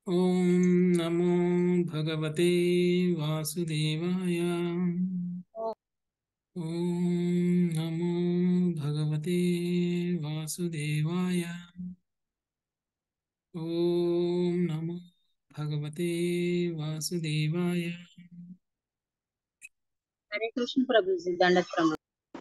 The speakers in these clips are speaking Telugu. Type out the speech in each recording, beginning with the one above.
ॐ नमो भगवते वासुदेवाय ॐ नमो भगवते वासुदेवाय ॐ नमो भगवते वासुदेवाय हरे कृष्ण प्रभु जी दंडक प्रणाम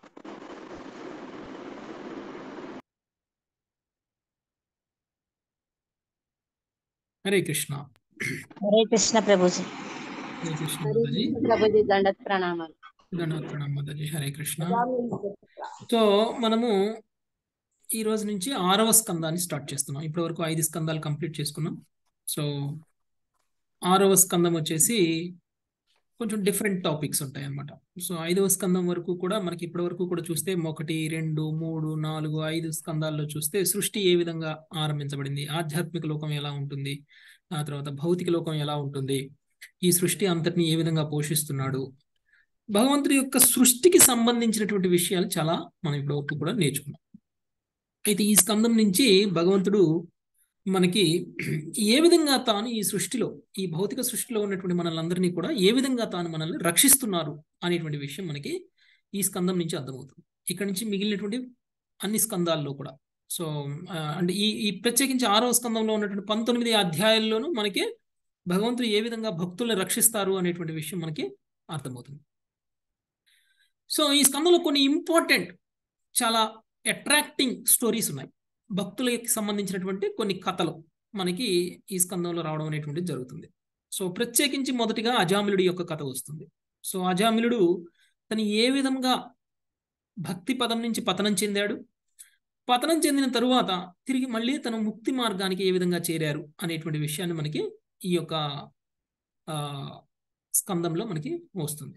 हरे कृष्णा హరే కృష్ణ ప్రభుజీ हरे कृष्ण हरे माता जी कृष्ण प्रभु जी दंडक प्रणाम దండవత్ ప్రణామ్ మాతాజీ హరే కృష్ణ సో మనము ఈ రోజు నుంచి ఆరవ స్కందాన్ని స్టార్ట్ చేస్తున్నాం ఇప్పటి వరకు ఐదు స్కందాలు కంప్లీట్ చేసుకున్నాం సో ఆరవ స్కందం వచ్చేసి కొంచెం డిఫరెంట్ టాపిక్స్ ఉంటాయి అన్నమాట సో ఐదవ స్కందం వరకు కూడా మనకి ఇప్పటి వరకు కూడా చూస్తే ఒకటి రెండు మూడు నాలుగు ఐదు స్కందాల్లో చూస్తే సృష్టి ఏ విధంగా ఆరంభించబడింది ఆధ్యాత్మిక లోకం ఎలా ఉంటుంది ఆ తర్వాత భౌతిక లోకం ఎలా ఉంటుంది ఈ సృష్టి అంతటిని ఏ విధంగా పోషిస్తున్నాడు భగవంతుడి యొక్క సృష్టికి సంబంధించినటువంటి విషయాలు చాలా మనం ఇప్పటి వరకు కూడా నేర్చుకున్నాం అయితే ఈ స్కందం నుంచి భగవంతుడు మనకి ఏ విధంగా తాను ఈ సృష్టిలో ఈ భౌతిక సృష్టిలో ఉన్నటువంటి మనల్ని కూడా ఏ విధంగా తాను మనల్ని రక్షిస్తున్నారు అనేటువంటి విషయం మనకి ఈ స్కందం నుంచి అర్థమవుతుంది ఇక్కడ నుంచి మిగిలినటువంటి అన్ని స్కందాల్లో కూడా సో ఆ, అంటే ఈ ఈ ప్రత్యేకించి ఆరవ స్కందంలో ఉన్నటువంటి పంతొమ్మిది అధ్యాయాల్లోనూ మనకి భగవంతుడు ఏ విధంగా భక్తుల్ని రక్షిస్తారు అనేటువంటి విషయం మనకి అర్థమవుతుంది సో ఈ స్కందంలో కొన్ని ఇంపార్టెంట్ చాలా అట్రాక్టింగ్ స్టోరీస్ ఉన్నాయి భక్తులకి సంబంధించినటువంటి కొన్ని కథలు మనకి ఈ స్కందంలో రావడం అనేటువంటిది జరుగుతుంది సో ప్రత్యేకించి మొదటిగా అజామిలుడి యొక్క కథ వస్తుంది సో అజామిలుడు తను ఏ విధంగా భక్తి పదం నుంచి పతనం చెందాడు పతనం చెందిన తరువాత తిరిగి మళ్ళీ తన ముక్తి మార్గానికి ఏ విధంగా చేరారు అనేటువంటి విషయాన్ని మనకి ఈ యొక్క ఆ, స్కందంలో మనకి వస్తుంది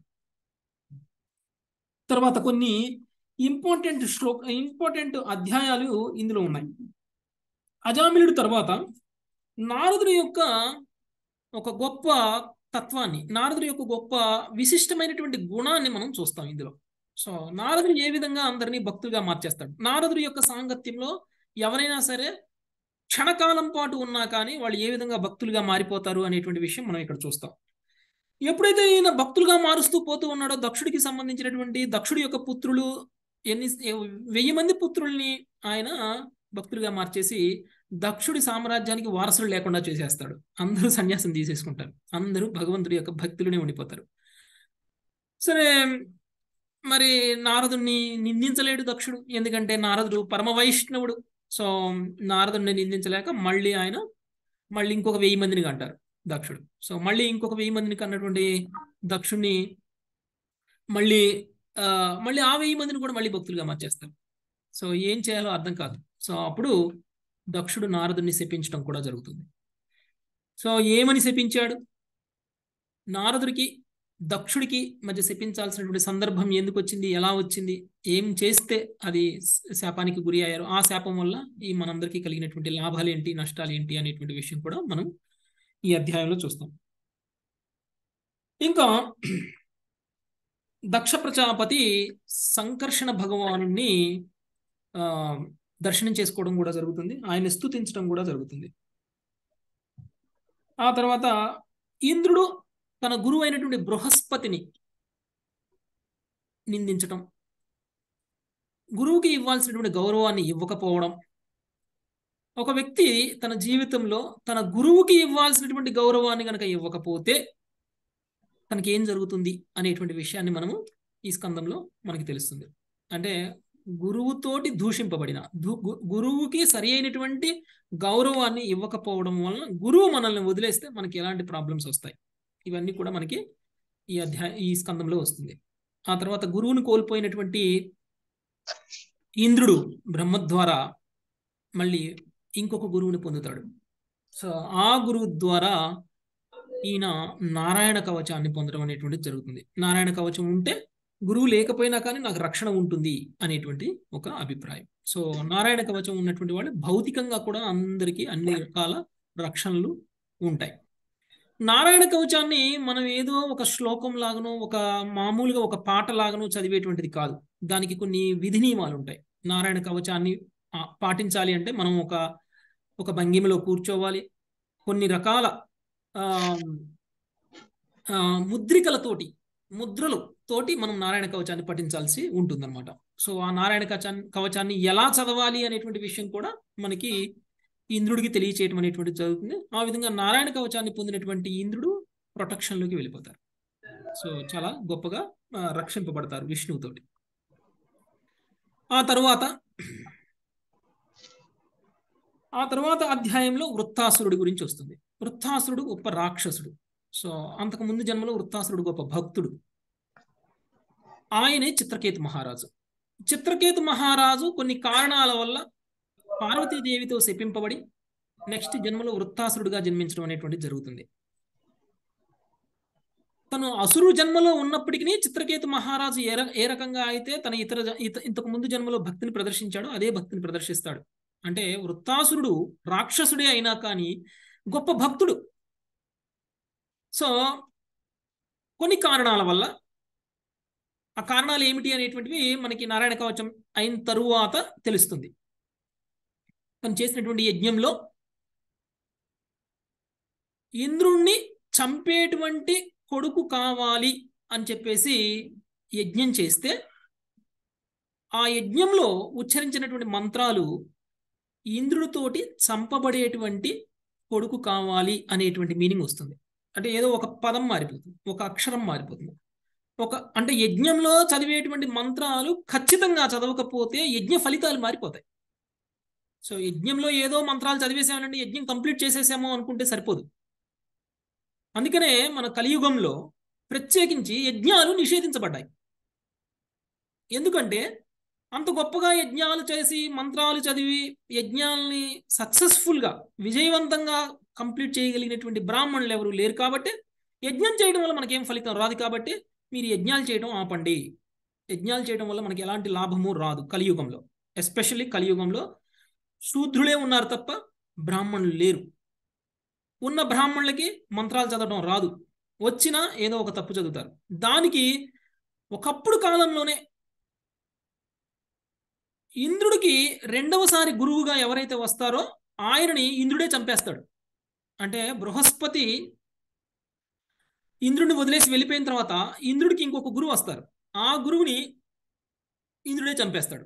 తర్వాత కొన్ని ఇంపార్టెంట్ శ్లోక ఇంపార్టెంట్ అధ్యాయాలు ఇందులో ఉన్నాయి అజామిలుడు తర్వాత నారదుని యొక్క ఒక గొప్ప తత్వాన్ని నారదుడి యొక్క గొప్ప విశిష్టమైనటువంటి గుణాన్ని మనం చూస్తాం ఇందులో సో నారదుడు ఏ విధంగా అందరినీ భక్తులుగా మార్చేస్తాడు నారదుడి యొక్క సాంగత్యంలో ఎవరైనా సరే క్షణకాలం పాటు ఉన్నా కానీ వాళ్ళు ఏ విధంగా భక్తులుగా మారిపోతారు అనేటువంటి విషయం మనం ఇక్కడ చూస్తాం ఎప్పుడైతే ఈయన భక్తులుగా మారుస్తూ పోతూ ఉన్నాడో దక్షుడికి సంబంధించినటువంటి దక్షుడి యొక్క పుత్రులు ఎన్ని వెయ్యి మంది పుత్రుల్ని ఆయన భక్తులుగా మార్చేసి దక్షుడి సామ్రాజ్యానికి వారసులు లేకుండా చేసేస్తాడు అందరూ సన్యాసం తీసేసుకుంటారు అందరూ భగవంతుడి యొక్క భక్తులనే ఉండిపోతారు సరే మరి నారదుడిని నిందించలేడు దక్షుడు ఎందుకంటే నారదుడు పరమ వైష్ణవుడు సో నారదుడిని నిందించలేక మళ్ళీ ఆయన మళ్ళీ ఇంకొక వెయ్యి మందిని కంటారు దక్షుడు సో మళ్ళీ ఇంకొక వెయ్యి మందిని కన్నటువంటి దక్షుణ్ణి మళ్ళీ ఆ, మళ్ళీ ఆ వెయ్యి మందిని కూడా మళ్ళీ భక్తులుగా మార్చేస్తారు సో ఏం చేయాలో అర్థం కాదు సో అప్పుడు దక్షుడు నారదుడిని శపించడం కూడా జరుగుతుంది సో ఏమని శపించాడు నారదుడికి దక్షుడికి మధ్య శపించాల్సినటువంటి సందర్భం ఎందుకు వచ్చింది ఎలా వచ్చింది ఏం చేస్తే అది శాపానికి గురి అయ్యారు ఆ శాపం వల్ల ఈ మనందరికీ కలిగినటువంటి లాభాలు ఏంటి నష్టాలు ఏంటి అనేటువంటి విషయం కూడా మనం ఈ అధ్యాయంలో చూస్తాం ఇంకా దక్ష ప్రజాపతి సంకర్షణ భగవానుణ్ణి ఆ, దర్శనం చేసుకోవడం కూడా జరుగుతుంది ఆయన స్తుతించడం కూడా జరుగుతుంది ఆ తర్వాత ఇంద్రుడు తన గురువు అయినటువంటి బృహస్పతిని నిందించటం గురువుకి ఇవ్వాల్సినటువంటి గౌరవాన్ని ఇవ్వకపోవడం ఒక వ్యక్తి తన జీవితంలో తన గురువుకి ఇవ్వాల్సినటువంటి గౌరవాన్ని కనుక ఇవ్వకపోతే తనకి ఏం జరుగుతుంది అనేటువంటి విషయాన్ని మనము ఈ స్కందంలో మనకి తెలుస్తుంది అంటే గురువుతోటి దూషింపబడిన దు- గు- గురువుకి సరి అయినటువంటి గౌరవాన్ని ఇవ్వకపోవడం వలన గురువు మనల్ని వదిలేస్తే మనకి ఎలాంటి ప్రాబ్లమ్స్ వస్తాయి ఇవన్నీ కూడా మనకి ఈ అధ్యాయ ఈ స్కందంలో వస్తుంది ఆ తర్వాత గురువుని కోల్పోయినటువంటి ఇంద్రుడు బ్రహ్మ ద్వారా మళ్ళీ ఇంకొక గురువుని పొందుతాడు సో ఆ గురువు ద్వారా ఈయన నారాయణ కవచాన్ని పొందడం అనేటువంటిది జరుగుతుంది నారాయణ కవచం ఉంటే గురువు లేకపోయినా కానీ నాకు రక్షణ ఉంటుంది అనేటువంటి ఒక అభిప్రాయం సో నారాయణ కవచం ఉన్నటువంటి వాళ్ళు భౌతికంగా కూడా అందరికీ అన్ని రకాల రక్షణలు ఉంటాయి నారాయణ కవచాన్ని మనం ఏదో ఒక శ్లోకం లాగానో ఒక మామూలుగా ఒక పాట లాగానో చదివేటువంటిది కాదు దానికి కొన్ని విధి నియమాలు ఉంటాయి నారాయణ కవచాన్ని ఆ, పాటించాలి అంటే మనం ఒక ఒక భంగిమలో కూర్చోవాలి కొన్ని రకాల ఆ, ఆ, ముద్రికలతోటి ముద్రలు తోటి మనం నారాయణ కవచాన్ని పఠించాల్సి ఉంటుందన్నమాట సో ఆ నారాయణ కవచాన్ని కవచాన్ని ఎలా చదవాలి అనేటువంటి విషయం కూడా మనకి ఇంద్రుడికి తెలియచేయటం అనేటువంటిది జరుగుతుంది ఆ విధంగా నారాయణ కవచాన్ని పొందినటువంటి ఇంద్రుడు ప్రొటెక్షన్లోకి వెళ్ళిపోతారు సో చాలా గొప్పగా ఆ, రక్షింపబడతారు విష్ణువుతోటి ఆ తరువాత ఆ తరువాత అధ్యాయంలో వృత్తాసురుడి గురించి వస్తుంది వృత్తాసురుడు గొప్ప రాక్షసుడు సో అంతకు ముందు జన్మలో వృత్తాసురుడు గొప్ప భక్తుడు ఆయనే చిత్రకేతు మహారాజు చిత్రకేతు మహారాజు కొన్ని కారణాల వల్ల పార్వతీదేవితో శపింపబడి నెక్స్ట్ జన్మలో వృత్తాసురుడుగా జన్మించడం అనేటువంటిది జరుగుతుంది తను అసురు జన్మలో ఉన్నప్పటికీ చిత్రకేతు మహారాజు ఏ ర- ఏ రకంగా అయితే తన ఇతర జ- ఇత- ఇంతకు ముందు జన్మలో భక్తిని ప్రదర్శించాడో అదే భక్తిని ప్రదర్శిస్తాడు అంటే వృత్తాసురుడు రాక్షసుడే అయినా కానీ గొప్ప భక్తుడు సో కొన్ని కారణాల వల్ల ఆ కారణాలు ఏమిటి అనేటువంటివి మనకి నారాయణ కవచం అయిన తరువాత తెలుస్తుంది తను చేసినటువంటి యజ్ఞంలో ఇంద్రుణ్ణి చంపేటువంటి కొడుకు కావాలి అని చెప్పేసి యజ్ఞం చేస్తే ఆ యజ్ఞంలో ఉచ్చరించినటువంటి మంత్రాలు ఇంద్రుడితోటి చంపబడేటువంటి కొడుకు కావాలి అనేటువంటి మీనింగ్ వస్తుంది అంటే ఏదో ఒక పదం మారిపోతుంది ఒక అక్షరం మారిపోతుంది ఒక అంటే యజ్ఞంలో చదివేటువంటి మంత్రాలు ఖచ్చితంగా చదవకపోతే యజ్ఞ ఫలితాలు మారిపోతాయి సో యజ్ఞంలో ఏదో మంత్రాలు చదివేసామంటే యజ్ఞం కంప్లీట్ చేసేసాము అనుకుంటే సరిపోదు అందుకనే మన కలియుగంలో ప్రత్యేకించి యజ్ఞాలు నిషేధించబడ్డాయి ఎందుకంటే అంత గొప్పగా యజ్ఞాలు చేసి మంత్రాలు చదివి యజ్ఞాలని సక్సెస్ఫుల్గా విజయవంతంగా కంప్లీట్ చేయగలిగినటువంటి బ్రాహ్మణులు ఎవరు లేరు కాబట్టి యజ్ఞం చేయడం వల్ల మనకేం ఫలితం రాదు కాబట్టి మీరు యజ్ఞాలు చేయడం ఆపండి యజ్ఞాలు చేయడం వల్ల మనకి ఎలాంటి లాభము రాదు కలియుగంలో ఎస్పెషల్లీ కలియుగంలో శూద్రులే ఉన్నారు తప్ప బ్రాహ్మణులు లేరు ఉన్న బ్రాహ్మణులకి మంత్రాలు చదవడం రాదు వచ్చినా ఏదో ఒక తప్పు చదువుతారు దానికి ఒకప్పుడు కాలంలోనే ఇంద్రుడికి రెండవసారి గురువుగా ఎవరైతే వస్తారో ఆయనని ఇంద్రుడే చంపేస్తాడు అంటే బృహస్పతి ఇంద్రుడిని వదిలేసి వెళ్ళిపోయిన తర్వాత ఇంద్రుడికి ఇంకొక గురువు వస్తారు ఆ గురువుని ఇంద్రుడే చంపేస్తాడు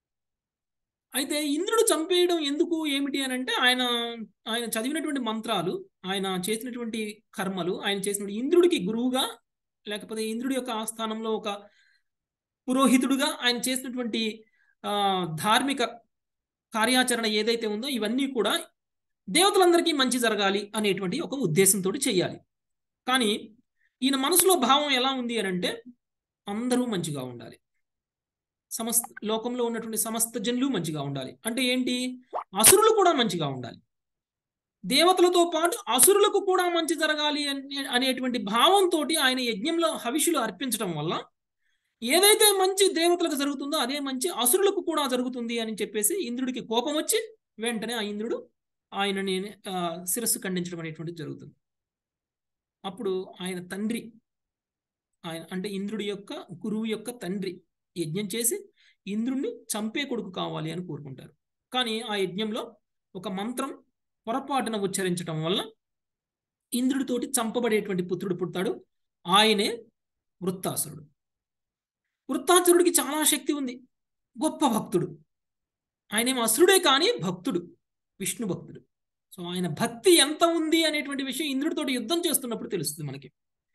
అయితే ఇంద్రుడు చంపేయడం ఎందుకు ఏమిటి అని అంటే ఆయన ఆయన చదివినటువంటి మంత్రాలు ఆయన చేసినటువంటి కర్మలు ఆయన చేసినటువంటి ఇంద్రుడికి గురువుగా లేకపోతే ఇంద్రుడి యొక్క ఆస్థానంలో ఒక పురోహితుడుగా ఆయన చేసినటువంటి ఆ, ధార్మిక కార్యాచరణ ఏదైతే ఉందో ఇవన్నీ కూడా దేవతలందరికీ మంచి జరగాలి అనేటువంటి ఒక ఉద్దేశంతో చేయాలి కానీ ఈయన మనసులో భావం ఎలా ఉంది అని అంటే అందరూ మంచిగా ఉండాలి సమస్త లోకంలో ఉన్నటువంటి సమస్త జనులు మంచిగా ఉండాలి అంటే ఏంటి అసురులు కూడా మంచిగా ఉండాలి దేవతలతో పాటు అసురులకు కూడా మంచి జరగాలి అనే- అనేటువంటి భావంతో ఆయన యజ్ఞంలో హవిషులు అర్పించడం వల్ల ఏదైతే మంచి దేవతలకు జరుగుతుందో అదే మంచి అసురులకు కూడా జరుగుతుంది అని చెప్పేసి ఇంద్రుడికి కోపం వచ్చి వెంటనే ఆ ఇంద్రుడు ఆయనని ఆ, శిరస్సు ఖండించడం అనేటువంటిది జరుగుతుంది అప్పుడు ఆయన తండ్రి ఆయన అంటే ఇంద్రుడి యొక్క గురువు యొక్క తండ్రి యజ్ఞం చేసి ఇంద్రుణ్ణి చంపే కొడుకు కావాలి అని కోరుకుంటారు కానీ ఆ యజ్ఞంలో ఒక మంత్రం పొరపాటున ఉచ్చరించడం వల్ల ఇంద్రుడితోటి చంపబడేటువంటి పుత్రుడు పుడతాడు ఆయనే వృత్తాసురుడు వృత్తాసురుడికి చాలా శక్తి ఉంది గొప్ప భక్తుడు ఆయనేమో అసురుడే కానీ భక్తుడు విష్ణు భక్తుడు సో ఆయన భక్తి ఎంత ఉంది అనేటువంటి విషయం ఇంద్రుడితోటి యుద్ధం చేస్తున్నప్పుడు తెలుస్తుంది మనకి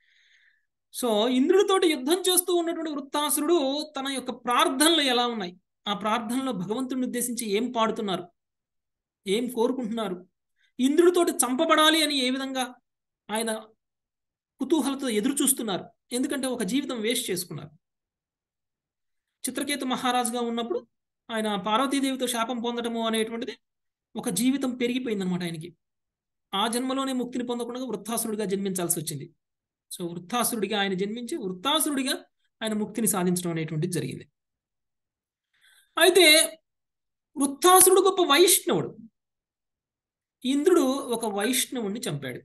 సో ఇంద్రుడితోటి యుద్ధం చేస్తూ ఉన్నటువంటి వృత్తాసురుడు తన యొక్క ప్రార్థనలు ఎలా ఉన్నాయి ఆ ప్రార్థనలో భగవంతుడిని ఉద్దేశించి ఏం పాడుతున్నారు ఏం కోరుకుంటున్నారు ఇంద్రుడితోటి చంపబడాలి అని ఏ విధంగా ఆయన కుతూహలతో ఎదురు చూస్తున్నారు ఎందుకంటే ఒక జీవితం వేస్ట్ చేసుకున్నారు చిత్రకేతు మహారాజుగా ఉన్నప్పుడు ఆయన పార్వతీదేవితో శాపం పొందడము అనేటువంటిది ఒక జీవితం పెరిగిపోయిందనమాట ఆయనకి ఆ జన్మలోనే ముక్తిని పొందకుండా వృత్తాసురుడిగా జన్మించాల్సి వచ్చింది సో వృత్తాసురుడిగా ఆయన జన్మించి వృత్తాసురుడిగా ఆయన ముక్తిని సాధించడం అనేటువంటిది జరిగింది అయితే వృత్తాసురుడు గొప్ప వైష్ణవుడు ఇంద్రుడు ఒక వైష్ణవుణ్ణి చంపాడు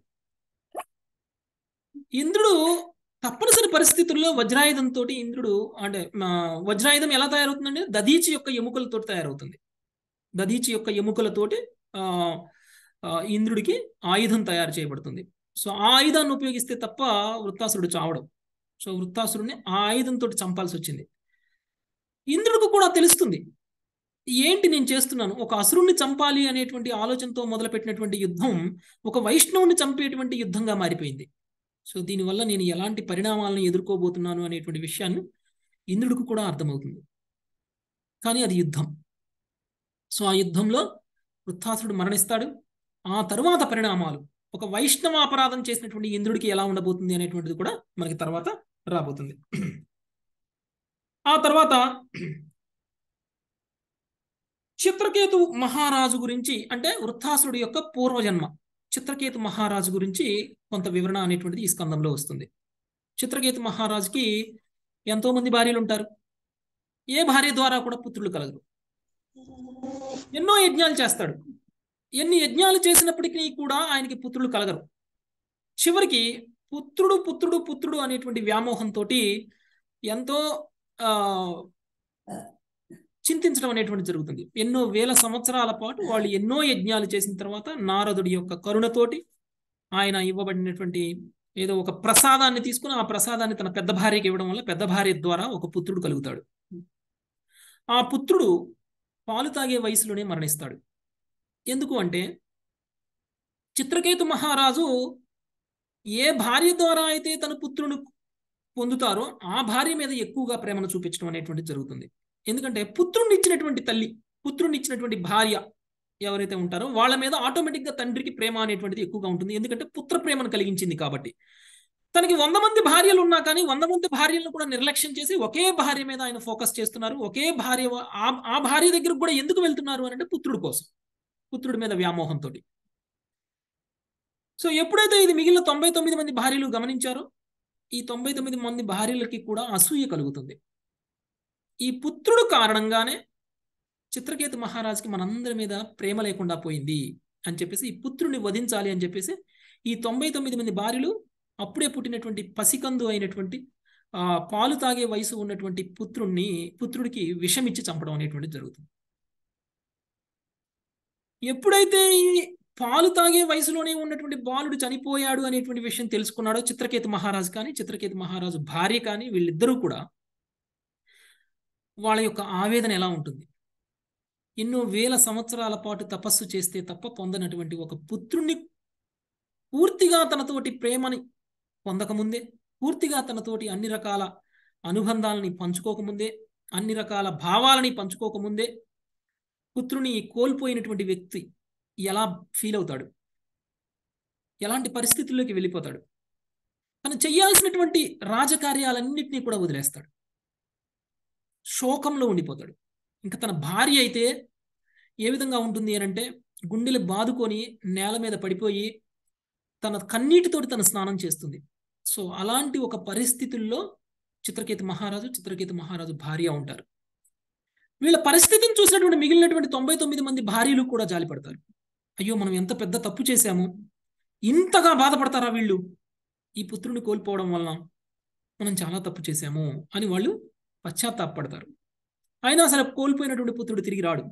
ఇంద్రుడు తప్పనిసరి పరిస్థితుల్లో వజ్రాయుధంతో ఇంద్రుడు అంటే ఆ, వజ్రాయుధం ఎలా తయారవుతుందంటే దదీచి యొక్క ఎముకలతో తయారవుతుంది దదీచి యొక్క ఎముకలతోటి ఆ ఇంద్రుడికి ఆయుధం తయారు చేయబడుతుంది సో ఆ ఆయుధాన్ని ఉపయోగిస్తే తప్ప వృత్తాసురుడు చావడం సో వృత్తాసురుడిని ఆ ఆయుధంతో చంపాల్సి వచ్చింది ఇంద్రుడికి కూడా తెలుస్తుంది ఏంటి నేను చేస్తున్నాను ఒక అసురుణ్ణి చంపాలి అనేటువంటి ఆలోచనతో మొదలుపెట్టినటువంటి యుద్ధం ఒక వైష్ణవుని చంపేటువంటి యుద్ధంగా మారిపోయింది సో దీనివల్ల నేను ఎలాంటి పరిణామాలను ఎదుర్కోబోతున్నాను అనేటువంటి విషయాన్ని ఇంద్రుడికి కూడా అర్థమవుతుంది కానీ అది యుద్ధం సో ఆ యుద్ధంలో వృత్తాసురుడు మరణిస్తాడు ఆ తరువాత పరిణామాలు ఒక వైష్ణవ అపరాధం చేసినటువంటి ఇంద్రుడికి ఎలా ఉండబోతుంది అనేటువంటిది కూడా మనకి తర్వాత రాబోతుంది ఆ తర్వాత చిత్రకేతు మహారాజు గురించి అంటే వృత్తాసురుడి యొక్క పూర్వజన్మ చిత్రకేతు మహారాజు గురించి కొంత వివరణ అనేటువంటిది ఈ స్కందంలో వస్తుంది చిత్రకేతు మహారాజుకి ఎంతో మంది భార్యలు ఉంటారు ఏ భార్య ద్వారా కూడా పుత్రులు కలగరు ఎన్నో యజ్ఞాలు చేస్తాడు ఎన్ని యజ్ఞాలు చేసినప్పటికీ కూడా ఆయనకి పుత్రులు కలగరు చివరికి పుత్రుడు పుత్రుడు పుత్రుడు అనేటువంటి వ్యామోహంతో ఎంతో చింతించడం అనేటువంటి జరుగుతుంది ఎన్నో వేల సంవత్సరాల పాటు వాళ్ళు ఎన్నో యజ్ఞాలు చేసిన తర్వాత నారదుడి యొక్క కరుణతోటి ఆయన ఇవ్వబడినటువంటి ఏదో ఒక ప్రసాదాన్ని తీసుకుని ఆ ప్రసాదాన్ని తన పెద్ద భార్యకి ఇవ్వడం వల్ల పెద్ద భార్య ద్వారా ఒక పుత్రుడు కలుగుతాడు ఆ పుత్రుడు పాలు తాగే వయసులోనే మరణిస్తాడు ఎందుకు అంటే చిత్రకేతు మహారాజు ఏ భార్య ద్వారా అయితే తన పుత్రుని పొందుతారో ఆ భార్య మీద ఎక్కువగా ప్రేమను చూపించడం అనేటువంటి జరుగుతుంది ఎందుకంటే పుత్రుడిని ఇచ్చినటువంటి తల్లి పుత్రుడిని ఇచ్చినటువంటి భార్య ఎవరైతే ఉంటారో వాళ్ళ మీద ఆటోమేటిక్గా తండ్రికి ప్రేమ అనేటువంటిది ఎక్కువగా ఉంటుంది ఎందుకంటే పుత్ర ప్రేమను కలిగించింది కాబట్టి తనకి వంద మంది భార్యలు ఉన్నా కానీ వంద మంది భార్యలను కూడా నిర్లక్ష్యం చేసి ఒకే భార్య మీద ఆయన ఫోకస్ చేస్తున్నారు ఒకే భార్య ఆ భార్య దగ్గరకు కూడా ఎందుకు వెళ్తున్నారు అని అంటే పుత్రుడి కోసం పుత్రుడి మీద వ్యామోహంతో సో ఎప్పుడైతే ఇది మిగిలిన తొంభై తొమ్మిది మంది భార్యలు గమనించారో ఈ తొంభై తొమ్మిది మంది భార్యలకి కూడా అసూయ కలుగుతుంది ఈ పుత్రుడు కారణంగానే చిత్రకేతు మహారాజుకి మనందరి మీద ప్రేమ లేకుండా పోయింది అని చెప్పేసి ఈ పుత్రుడిని వధించాలి అని చెప్పేసి ఈ తొంభై తొమ్మిది మంది భార్యలు అప్పుడే పుట్టినటువంటి పసికందు అయినటువంటి ఆ పాలు తాగే వయసు ఉన్నటువంటి పుత్రుణ్ణి పుత్రుడికి విషమిచ్చి చంపడం అనేటువంటిది జరుగుతుంది ఎప్పుడైతే ఈ పాలు తాగే వయసులోనే ఉన్నటువంటి బాలుడు చనిపోయాడు అనేటువంటి విషయం తెలుసుకున్నాడో చిత్రకేతు మహారాజు కానీ చిత్రకేతు మహారాజు భార్య కానీ వీళ్ళిద్దరూ కూడా వాళ్ళ యొక్క ఆవేదన ఎలా ఉంటుంది ఎన్నో వేల సంవత్సరాల పాటు తపస్సు చేస్తే తప్ప పొందనటువంటి ఒక పుత్రుణ్ణి పూర్తిగా తనతోటి ప్రేమని పొందకముందే పూర్తిగా తనతోటి అన్ని రకాల అనుబంధాలని పంచుకోకముందే అన్ని రకాల భావాలని పంచుకోకముందే పుత్రుని కోల్పోయినటువంటి వ్యక్తి ఎలా ఫీల్ అవుతాడు ఎలాంటి పరిస్థితుల్లోకి వెళ్ళిపోతాడు తను చెయ్యాల్సినటువంటి రాజకార్యాలన్నింటినీ కూడా వదిలేస్తాడు శోకంలో ఉండిపోతాడు ఇంకా తన భార్య అయితే ఏ విధంగా ఉంటుంది అని అంటే గుండెలు బాదుకొని నేల మీద పడిపోయి తన కన్నీటితోటి తన స్నానం చేస్తుంది సో అలాంటి ఒక పరిస్థితుల్లో చిత్రకేతు మహారాజు చిత్రకేతు మహారాజు భార్య ఉంటారు వీళ్ళ పరిస్థితిని చూసినటువంటి మిగిలినటువంటి తొంభై తొమ్మిది మంది భార్యలు కూడా జాలిపడతారు అయ్యో మనం ఎంత పెద్ద తప్పు చేశాము ఇంతగా బాధపడతారా వీళ్ళు ఈ పుత్రుని కోల్పోవడం వలన మనం చాలా తప్పు చేశాము అని వాళ్ళు పశ్చాత్తాపడతారు అయినా సరే కోల్పోయినటువంటి పుత్రుడు తిరిగి రాడు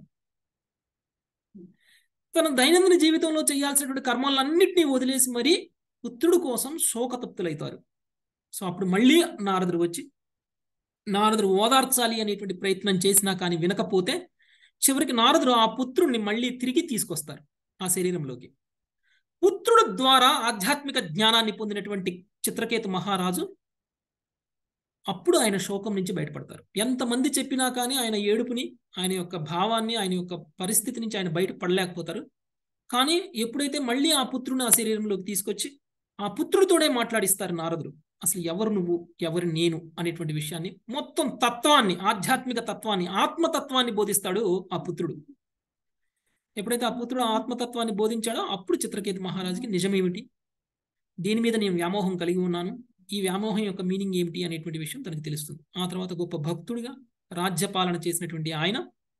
తన దైనందిన జీవితంలో చేయాల్సినటువంటి కర్మాలన్నింటినీ వదిలేసి మరీ పుత్రుడు కోసం శోకతప్తులవుతారు సో అప్పుడు మళ్ళీ నారదుడు వచ్చి నారదుడు ఓదార్చాలి అనేటువంటి ప్రయత్నం చేసినా కానీ వినకపోతే చివరికి నారదుడు ఆ పుత్రుడిని మళ్ళీ తిరిగి తీసుకొస్తారు ఆ శరీరంలోకి పుత్రుడు ద్వారా ఆధ్యాత్మిక జ్ఞానాన్ని పొందినటువంటి చిత్రకేతు మహారాజు అప్పుడు ఆయన శోకం నుంచి బయటపడతారు ఎంతమంది చెప్పినా కానీ ఆయన ఏడుపుని ఆయన యొక్క భావాన్ని ఆయన యొక్క పరిస్థితి నుంచి ఆయన బయట పడలేకపోతారు కానీ ఎప్పుడైతే మళ్ళీ ఆ పుత్రుని ఆ శరీరంలోకి తీసుకొచ్చి ఆ పుత్రుడితోనే మాట్లాడిస్తారు నారదుడు అసలు ఎవరు నువ్వు ఎవరు నేను అనేటువంటి విషయాన్ని మొత్తం తత్వాన్ని ఆధ్యాత్మిక తత్వాన్ని ఆత్మతత్వాన్ని బోధిస్తాడు ఆ పుత్రుడు ఎప్పుడైతే ఆ పుత్రుడు ఆత్మతత్వాన్ని బోధించాడో అప్పుడు చిత్రకేతు మహారాజుకి నిజమేమిటి దీని మీద నేను వ్యామోహం కలిగి ఉన్నాను ఈ వ్యామోహం యొక్క మీనింగ్ ఏమిటి అనేటువంటి విషయం తనకు తెలుస్తుంది ఆ తర్వాత గొప్ప భక్తుడిగా రాజ్యపాలన చేసినటువంటి ఆయన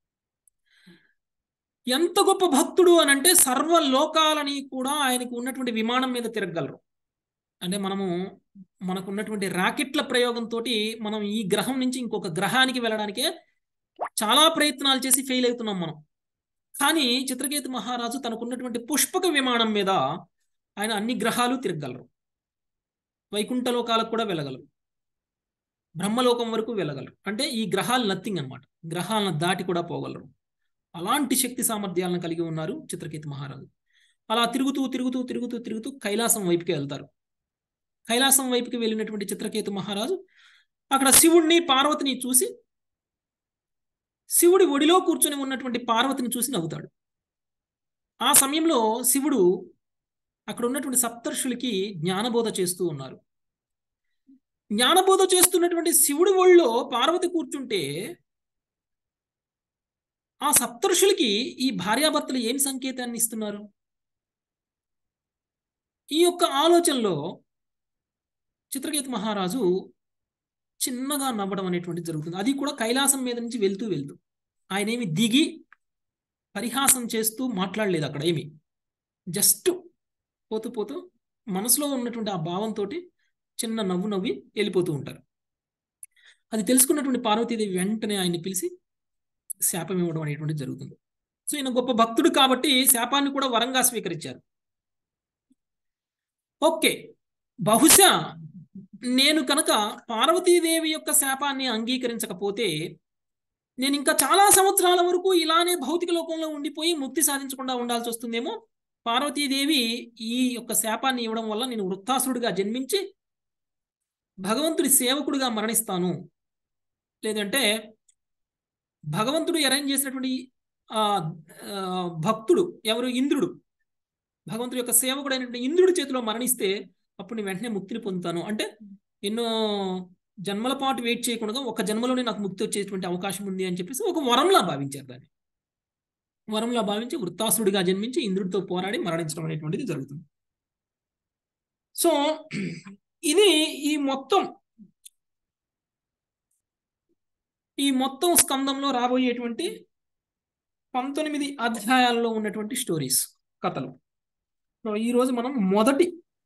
ఎంత గొప్ప భక్తుడు అని అంటే సర్వ లోకాలని కూడా ఆయనకు ఉన్నటువంటి విమానం మీద తిరగలరు అంటే మనము మనకు ఉన్నటువంటి రాకెట్ల ప్రయోగంతో మనం ఈ గ్రహం నుంచి ఇంకొక గ్రహానికి వెళ్ళడానికే చాలా ప్రయత్నాలు చేసి ఫెయిల్ అవుతున్నాం మనం కానీ చిత్రకేతు మహారాజు తనకున్నటువంటి పుష్పక విమానం మీద ఆయన అన్ని గ్రహాలు తిరగలరు వైకుంఠ లోకాలకు కూడా వెళ్ళగలరు బ్రహ్మలోకం వరకు వెళ్ళగలరు అంటే ఈ గ్రహాలు నథింగ్ అనమాట గ్రహాలను దాటి కూడా పోగలరు అలాంటి శక్తి సామర్థ్యాలను కలిగి ఉన్నారు చిత్రకేతు మహారాజు అలా తిరుగుతూ తిరుగుతూ తిరుగుతూ తిరుగుతూ కైలాసం వైపుకి వెళ్తారు కైలాసం వైపుకి వెళ్ళినటువంటి చిత్రకేతు మహారాజు అక్కడ శివుణ్ణి పార్వతిని చూసి శివుడి ఒడిలో కూర్చొని ఉన్నటువంటి పార్వతిని చూసి నవ్వుతాడు ఆ సమయంలో శివుడు అక్కడ ఉన్నటువంటి సప్తర్షులకి జ్ఞానబోధ చేస్తూ ఉన్నారు జ్ఞానబోధ చేస్తున్నటువంటి శివుడి ఒళ్ళో పార్వతి కూర్చుంటే ఆ సప్తర్షులకి ఈ భార్యాభర్తలు ఏం సంకేతాన్ని ఇస్తున్నారు ఈ యొక్క ఆలోచనలో చిత్రకేతు మహారాజు చిన్నగా నవ్వడం అనేటువంటి జరుగుతుంది అది కూడా కైలాసం మీద నుంచి వెళ్తూ వెళ్తూ ఆయన ఏమి దిగి పరిహాసం చేస్తూ మాట్లాడలేదు అక్కడ ఏమి జస్ట్ పోతూ పోతూ మనసులో ఉన్నటువంటి ఆ భావంతో చిన్న నవ్వు నవ్వి వెళ్ళిపోతూ ఉంటారు అది తెలుసుకున్నటువంటి పార్వతీదేవి వెంటనే ఆయన్ని పిలిచి శాపం ఇవ్వడం అనేటువంటి జరుగుతుంది సో ఈయన గొప్ప భక్తుడు కాబట్టి శాపాన్ని కూడా వరంగా స్వీకరించారు ఓకే బహుశా నేను కనుక పార్వతీదేవి యొక్క శాపాన్ని అంగీకరించకపోతే నేను ఇంకా చాలా సంవత్సరాల వరకు ఇలానే భౌతిక లోకంలో ఉండిపోయి ముక్తి సాధించకుండా ఉండాల్సి వస్తుందేమో పార్వతీదేవి ఈ యొక్క శాపాన్ని ఇవ్వడం వల్ల నేను వృత్తాసురుడిగా జన్మించి భగవంతుడి సేవకుడిగా మరణిస్తాను లేదంటే భగవంతుడు అరేంజ్ చేసినటువంటి ఆ భక్తుడు ఎవరు ఇంద్రుడు భగవంతుడి యొక్క సేవకుడైనటువంటి ఇంద్రుడి చేతిలో మరణిస్తే అప్పుడు నేను వెంటనే ముక్తిని పొందుతాను అంటే ఎన్నో జన్మల పాటు వెయిట్ చేయకుండా ఒక జన్మలోనే నాకు ముక్తి వచ్చేటువంటి అవకాశం ఉంది అని చెప్పేసి ఒక వరంలా భావించారు దాన్ని వరంలా భావించి వృత్తాసుడిగా జన్మించి ఇంద్రుడితో పోరాడి మరణించడం అనేటువంటిది జరుగుతుంది సో ఇది ఈ మొత్తం ఈ మొత్తం స్కందంలో రాబోయేటువంటి పంతొమ్మిది అధ్యాయాల్లో ఉన్నటువంటి స్టోరీస్ కథలు సో ఈ రోజు మనం మొదటి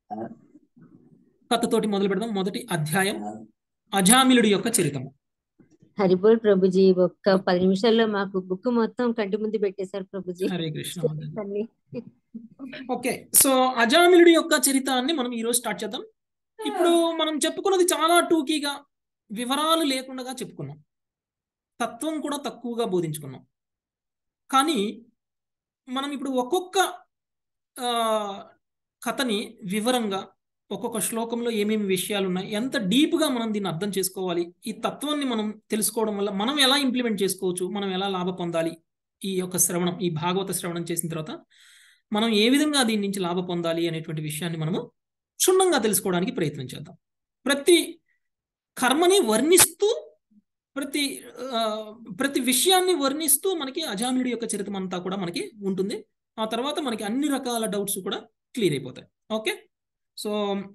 కథతోటి మొదలు పెడదాం మొదటి అధ్యాయం అజామిలుడి యొక్క చరితము హరిబోల్ ప్రభుజీ ఒక్క పది నిమిషాల్లో మాకు బుక్ మొత్తం కంటి ముందు పెట్టేశారు ప్రభుజీ హరే కృష్ణ అన్ని. ఓకే సో అజామిలుడి యొక్క చరితాన్ని మనం ఈ రోజు స్టార్ట్ చేద్దాం ఇప్పుడు మనం చెప్పుకున్నది చాలా టూకీగా వివరాలు లేకుండా చెప్పుకున్నాం తత్వం కూడా తక్కువగా బోధించుకున్నాం కానీ మనం ఇప్పుడు ఒక్కొక్క ఆ, కథని వివరంగా ఒక్కొక్క శ్లోకంలో ఏమేమి విషయాలు ఉన్నాయి ఎంత డీప్గా మనం దీన్ని అర్థం చేసుకోవాలి ఈ తత్వాన్ని మనం తెలుసుకోవడం వల్ల మనం ఎలా ఇంప్లిమెంట్ చేసుకోవచ్చు మనం ఎలా లాభ పొందాలి ఈ యొక్క శ్రవణం ఈ భాగవత శ్రవణం చేసిన తర్వాత మనం ఏ విధంగా దీని నుంచి లాభ పొందాలి అనేటువంటి విషయాన్ని మనము క్షుణ్ణంగా తెలుసుకోవడానికి ప్రయత్నం చేద్దాం ప్రతి కర్మని వర్ణిస్తూ ప్రతి ఆ, ప్రతి విషయాన్ని వర్ణిస్తూ మనకి అజామిలుడి యొక్క చరిత్ర అంతా కూడా మనకి ఉంటుంది ఆ తర్వాత మనకి అన్ని రకాల డౌట్స్ కూడా క్లియర్ అయిపోతాయి ఓకే సో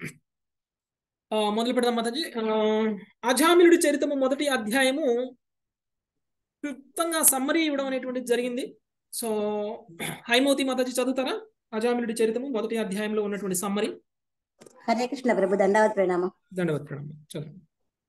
ఆ, మొదలు పెడదాం మాతాజీ ఆ, అజామిలుడి చరిత్రము మొదటి అధ్యాయము క్లుప్తంగా సమ్మరీ ఇవ్వడం అనేటువంటిది జరిగింది సో హైమోతి మాతాజీ చదువుతారా అజామిలుడి చరిత్రము మొదటి అధ్యాయంలో ఉన్నటువంటి సమ్మరీ హరే కృష్ణ ప్రభు దండవత్ ప్రణామం దండవత్ ప్రణామం చదువు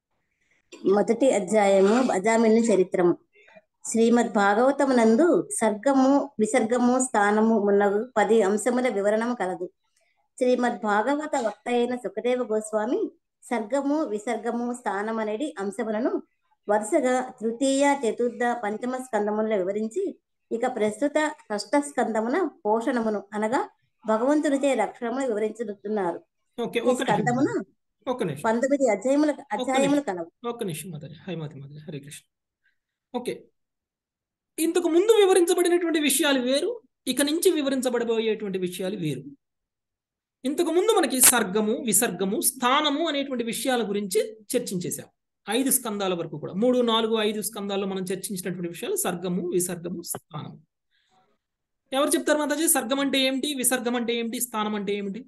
మొదటి అధ్యాయము అజామిని చరిత్రము శ్రీమద్ భాగవతమునందు సర్గము విసర్గము స్థానము మున్నగు పది అంశముల వివరణము కలదు శ్రీమద్ భాగవత వక్త అయిన సుఖదేవ గోస్వామి సర్గము విసర్గము స్థానం అనేది అంశములను వరుసగా తృతీయ చతుర్థ పంచమ స్కందములలో వివరించి ఇక ప్రస్తుత షష్ఠ స్కందమున పోషణమును అనగా భగవంతునిచే రక్షణమును వివరించుతున్నారు ఓకే ఈ ఒక స్కందమున నిమిషం ఒక నిమిషం పంతొమ్మిది అధ్యాయముల అధ్యాయములు కలవు ఒక్క నిమిషం మాతాజీ హైమాతి మాతాజీ హరే కృష్ణ ఓకే ఇంతకు ముందు వివరించబడినటువంటి విషయాలు వేరు ఇక నుంచి వివరించబడబోయేటువంటి విషయాలు వేరు ఇంతకు ముందు మనకి సర్గము విసర్గము స్థానము అనేటువంటి విషయాల గురించి చర్చించేశాం ఐదు స్కందాల వరకు కూడా మూడు నాలుగు ఐదు స్కందాల్లో మనం చర్చించినటువంటి విషయాలు సర్గము విసర్గము స్థానము ఎవరు చెప్తారు మాతాజీ సర్గం అంటే ఏమిటి విసర్గం అంటే ఏమిటి స్థానం అంటే ఏమిటి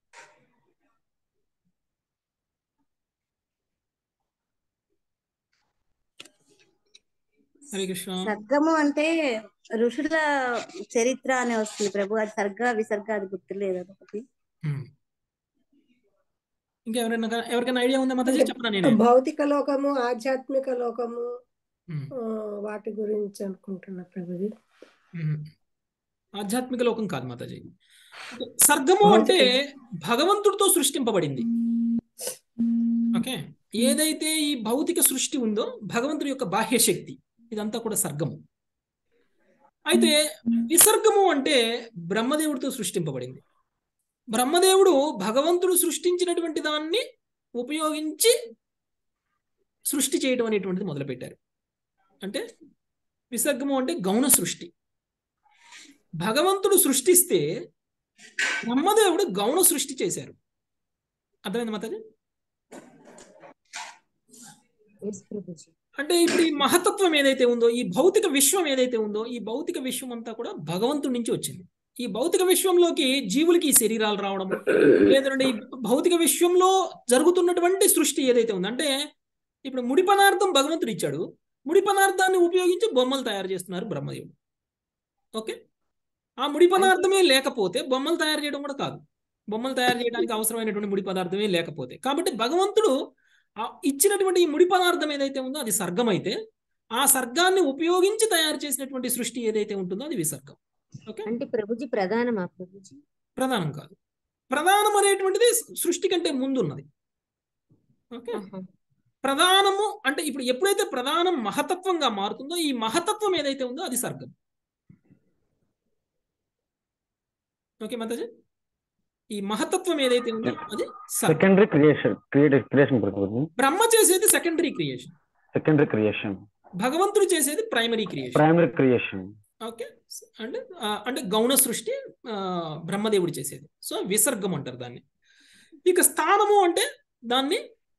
హరే కృష్ణ సర్గము అంటే ఋషుల చరిత్ర అని వస్తుంది ప్రభు అది సర్గ విసర్గ అది గుర్తులేదు అదొకటి ఉమ్. ఇంకా ఎవరైనా ఎవరికైనా ఐడియా ఉందా మాతాజీ చెప్పనా నేను భౌతిక లోకము ఆధ్యాత్మిక లోకము ఉమ్, ఆ, వాటి గురించి అనుకుంటున్నా ప్రభుజీ ఉమ్. ఆధ్యాత్మిక లోకం కాదు మాతాజీ సర్గము అంటే భగవంతుడితో సృష్టింపబడింది ఓకే ఏదైతే ఈ భౌతిక సృష్టి ఉందో భగవంతుడి యొక్క బాహ్య శక్తి ఇదంతా కూడా సర్గము అయితే విసర్గము అంటే బ్రహ్మదేవుడితో సృష్టింపబడింది బ్రహ్మదేవుడు భగవంతుడు సృష్టించినటువంటి దాన్ని ఉపయోగించి సృష్టి చేయడం అనేటువంటిది మొదలుపెట్టారు అంటే విసర్గము అంటే గౌణ సృష్టి భగవంతుడు సృష్టిస్తే బ్రహ్మదేవుడు గౌణ సృష్టి చేశారు అర్థమైంది మాతాజీ ఎస్ ప్రభుజీ అంటే ఇప్పుడు ఈ మహతత్వం ఏదైతే ఉందో ఈ భౌతిక విశ్వం ఏదైతే ఉందో ఈ భౌతిక విశ్వం అంతా కూడా భగవంతుడి నుంచి వచ్చింది ఈ భౌతిక విశ్వంలోకి జీవులకి ఈ శరీరాలు రావడం లేదంటే ఈ భౌతిక విశ్వంలో జరుగుతున్నటువంటి సృష్టి ఏదైతే ఉందో అంటే ఇప్పుడు ముడి పదార్థం భగవంతుడు ఇచ్చాడు ముడి పదార్థాన్ని ఉపయోగించి బొమ్మలు తయారు చేస్తున్నారు బ్రహ్మదేవుడు ఓకే ఆ ముడి పదార్థమే లేకపోతే బొమ్మలు తయారు చేయడం కూడా కాదు బొమ్మలు తయారు చేయడానికి అవసరమైనటువంటి ముడి పదార్థమే లేకపోతే కాబట్టి భగవంతుడు ఆ ఇచ్చినటువంటి ఈ ముడి పదార్థం ఏదైతే ఉందో అది సర్గం అయితే ఆ సర్గాన్ని ఉపయోగించి తయారు చేసినటువంటి సృష్టి ఏదైతే ఉంటుందో అది విసర్గం ఓకే అంటే ప్రభుజీ ప్రధానమా ప్రభుజీ ప్రధానం కాదు ప్రధానం అనేటువంటిది సృష్టి కంటే ముందు ఉన్నది ఓకే ఆహా. ప్రధానము అంటే ఇప్పుడు ఎప్పుడైతే ప్రధానం మహతత్వంగా మారుతుందో ఈ మహతత్వం ఏదైతే ఉందో అది సర్గం ఓకే మాతాజీ ఈ మహతత్వం ఏదైతే ఉందో అది సర్గం సెకండరీ క్రియేషన్ క్రియేటివ్ క్రియేషన్ ప్రభుజీ బ్రహ్మ చేసేది సెకండరీ క్రియేషన్ సెకండరీ క్రియేషన్ భగవంతుడు చేసేది primary creation primary creation okay అంటే ఆ, అంటే గౌణ సృష్టి ఆ, బ్రహ్మదేవుడు చేసేది సో విసర్గం అంటారు దాన్ని ఇక స్థానము అంటే దాన్ని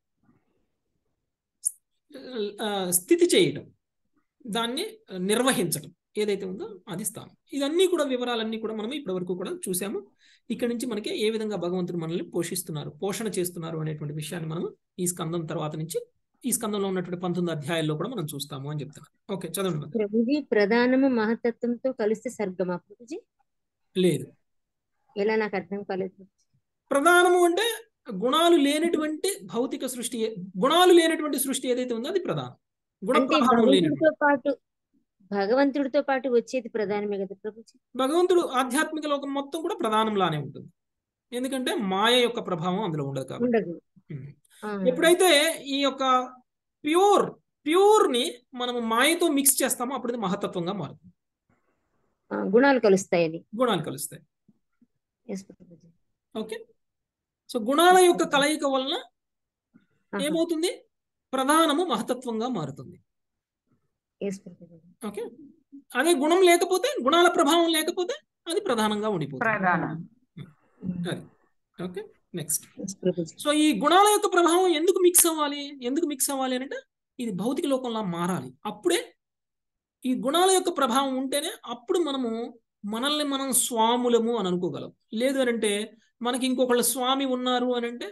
ఆ, స్థితి చేయటం దాన్ని నిర్వహించటం ఏదైతే ఉందో అది స్థానం ఇదన్నీ కూడా వివరాలన్నీ కూడా మనం ఇప్పటివరకు కూడా చూసాము ఇక్కడ నుంచి మనకి ఏ విధంగా భగవంతుడు మనల్ని పోషిస్తున్నారు పోషణ చేస్తున్నారు అనేటువంటి విషయాన్ని మనం ఈ స్కందం తర్వాత నుంచి ఈ స్కందంలో ఉన్నటువంటి పంతొమ్మిది అధ్యాయాల్లో కూడా మనం చూస్తాము అని చెప్తున్నారు ఓకే చదవండి మాతాజీ. ప్రభుజీ ప్రధానము మహతత్వంతో కలిస్తే సర్గమా ప్రభుజీ లేదు ఎలా నాకు అర్థం కాలేదు ప్రభుజీ. ప్రధానము అంటే గుణాలు లేనటువంటి భౌతిక సృష్టి ఏ- గుణాలు లేనటువంటి సృష్టి ఏదైతే ఉందో అది ప్రధానం గుణ అంటే ప్రభావం లేనటువంటి భగవంతుడితో పాటు భగవంతుడితో పాటు వచ్చేది ప్రధానమే కదా ప్రభుజీ భగవంతుడు ఆధ్యాత్మిక లోకం మొత్తం కూడా ప్రధానంలానే ఉంటుంది ఎందుకంటే మాయ యొక్క ప్రభావం అందులో ఉండదు కాబట్టి ఉండదు ఉమ్. ఆ, ఎప్పుడైతే ఈ యొక్క ప్యూర్ ప్యూర్ ని మనము మాయతో మిక్స్ చేస్తామో అప్పుడు ఇది మహతత్వంగా మారుతుంది ఆ, గుణాలు కలుస్తాయని గుణాలు కలుస్తాయి ఎస్ ప్రభుజీ ఓకే సో గుణాల యొక్క కలయిక వలన ఆహా. ఏమవుతుంది ప్రధానము మహతత్వంగా మారుతుంది ఎస్ ప్రభుజీ ఓకే అదే గుణం లేకపోతే గుణాల ప్రభావం లేకపోతే అది ప్రధానంగా ఉండిపోతుంది ప్రధానం అది ఓకే నెక్స్ట్ ఎస్ ప్రభుజీ సో ఈ గుణాల యొక్క ప్రభావం ఎందుకు మిక్స్ అవ్వాలి ఎందుకు మిక్స్ అవ్వాలి అని అంటే ఇది భౌతిక లోకంలో మారాలి అప్పుడే ఈ గుణాల యొక్క ప్రభావం ఉంటేనే అప్పుడు మనము మనల్ని మనం స్వాములము అని అనుకోగలం లేదు అని అంటే మనకి ఇంకొకళ్ళ స్వామి ఉన్నారు అని అంటే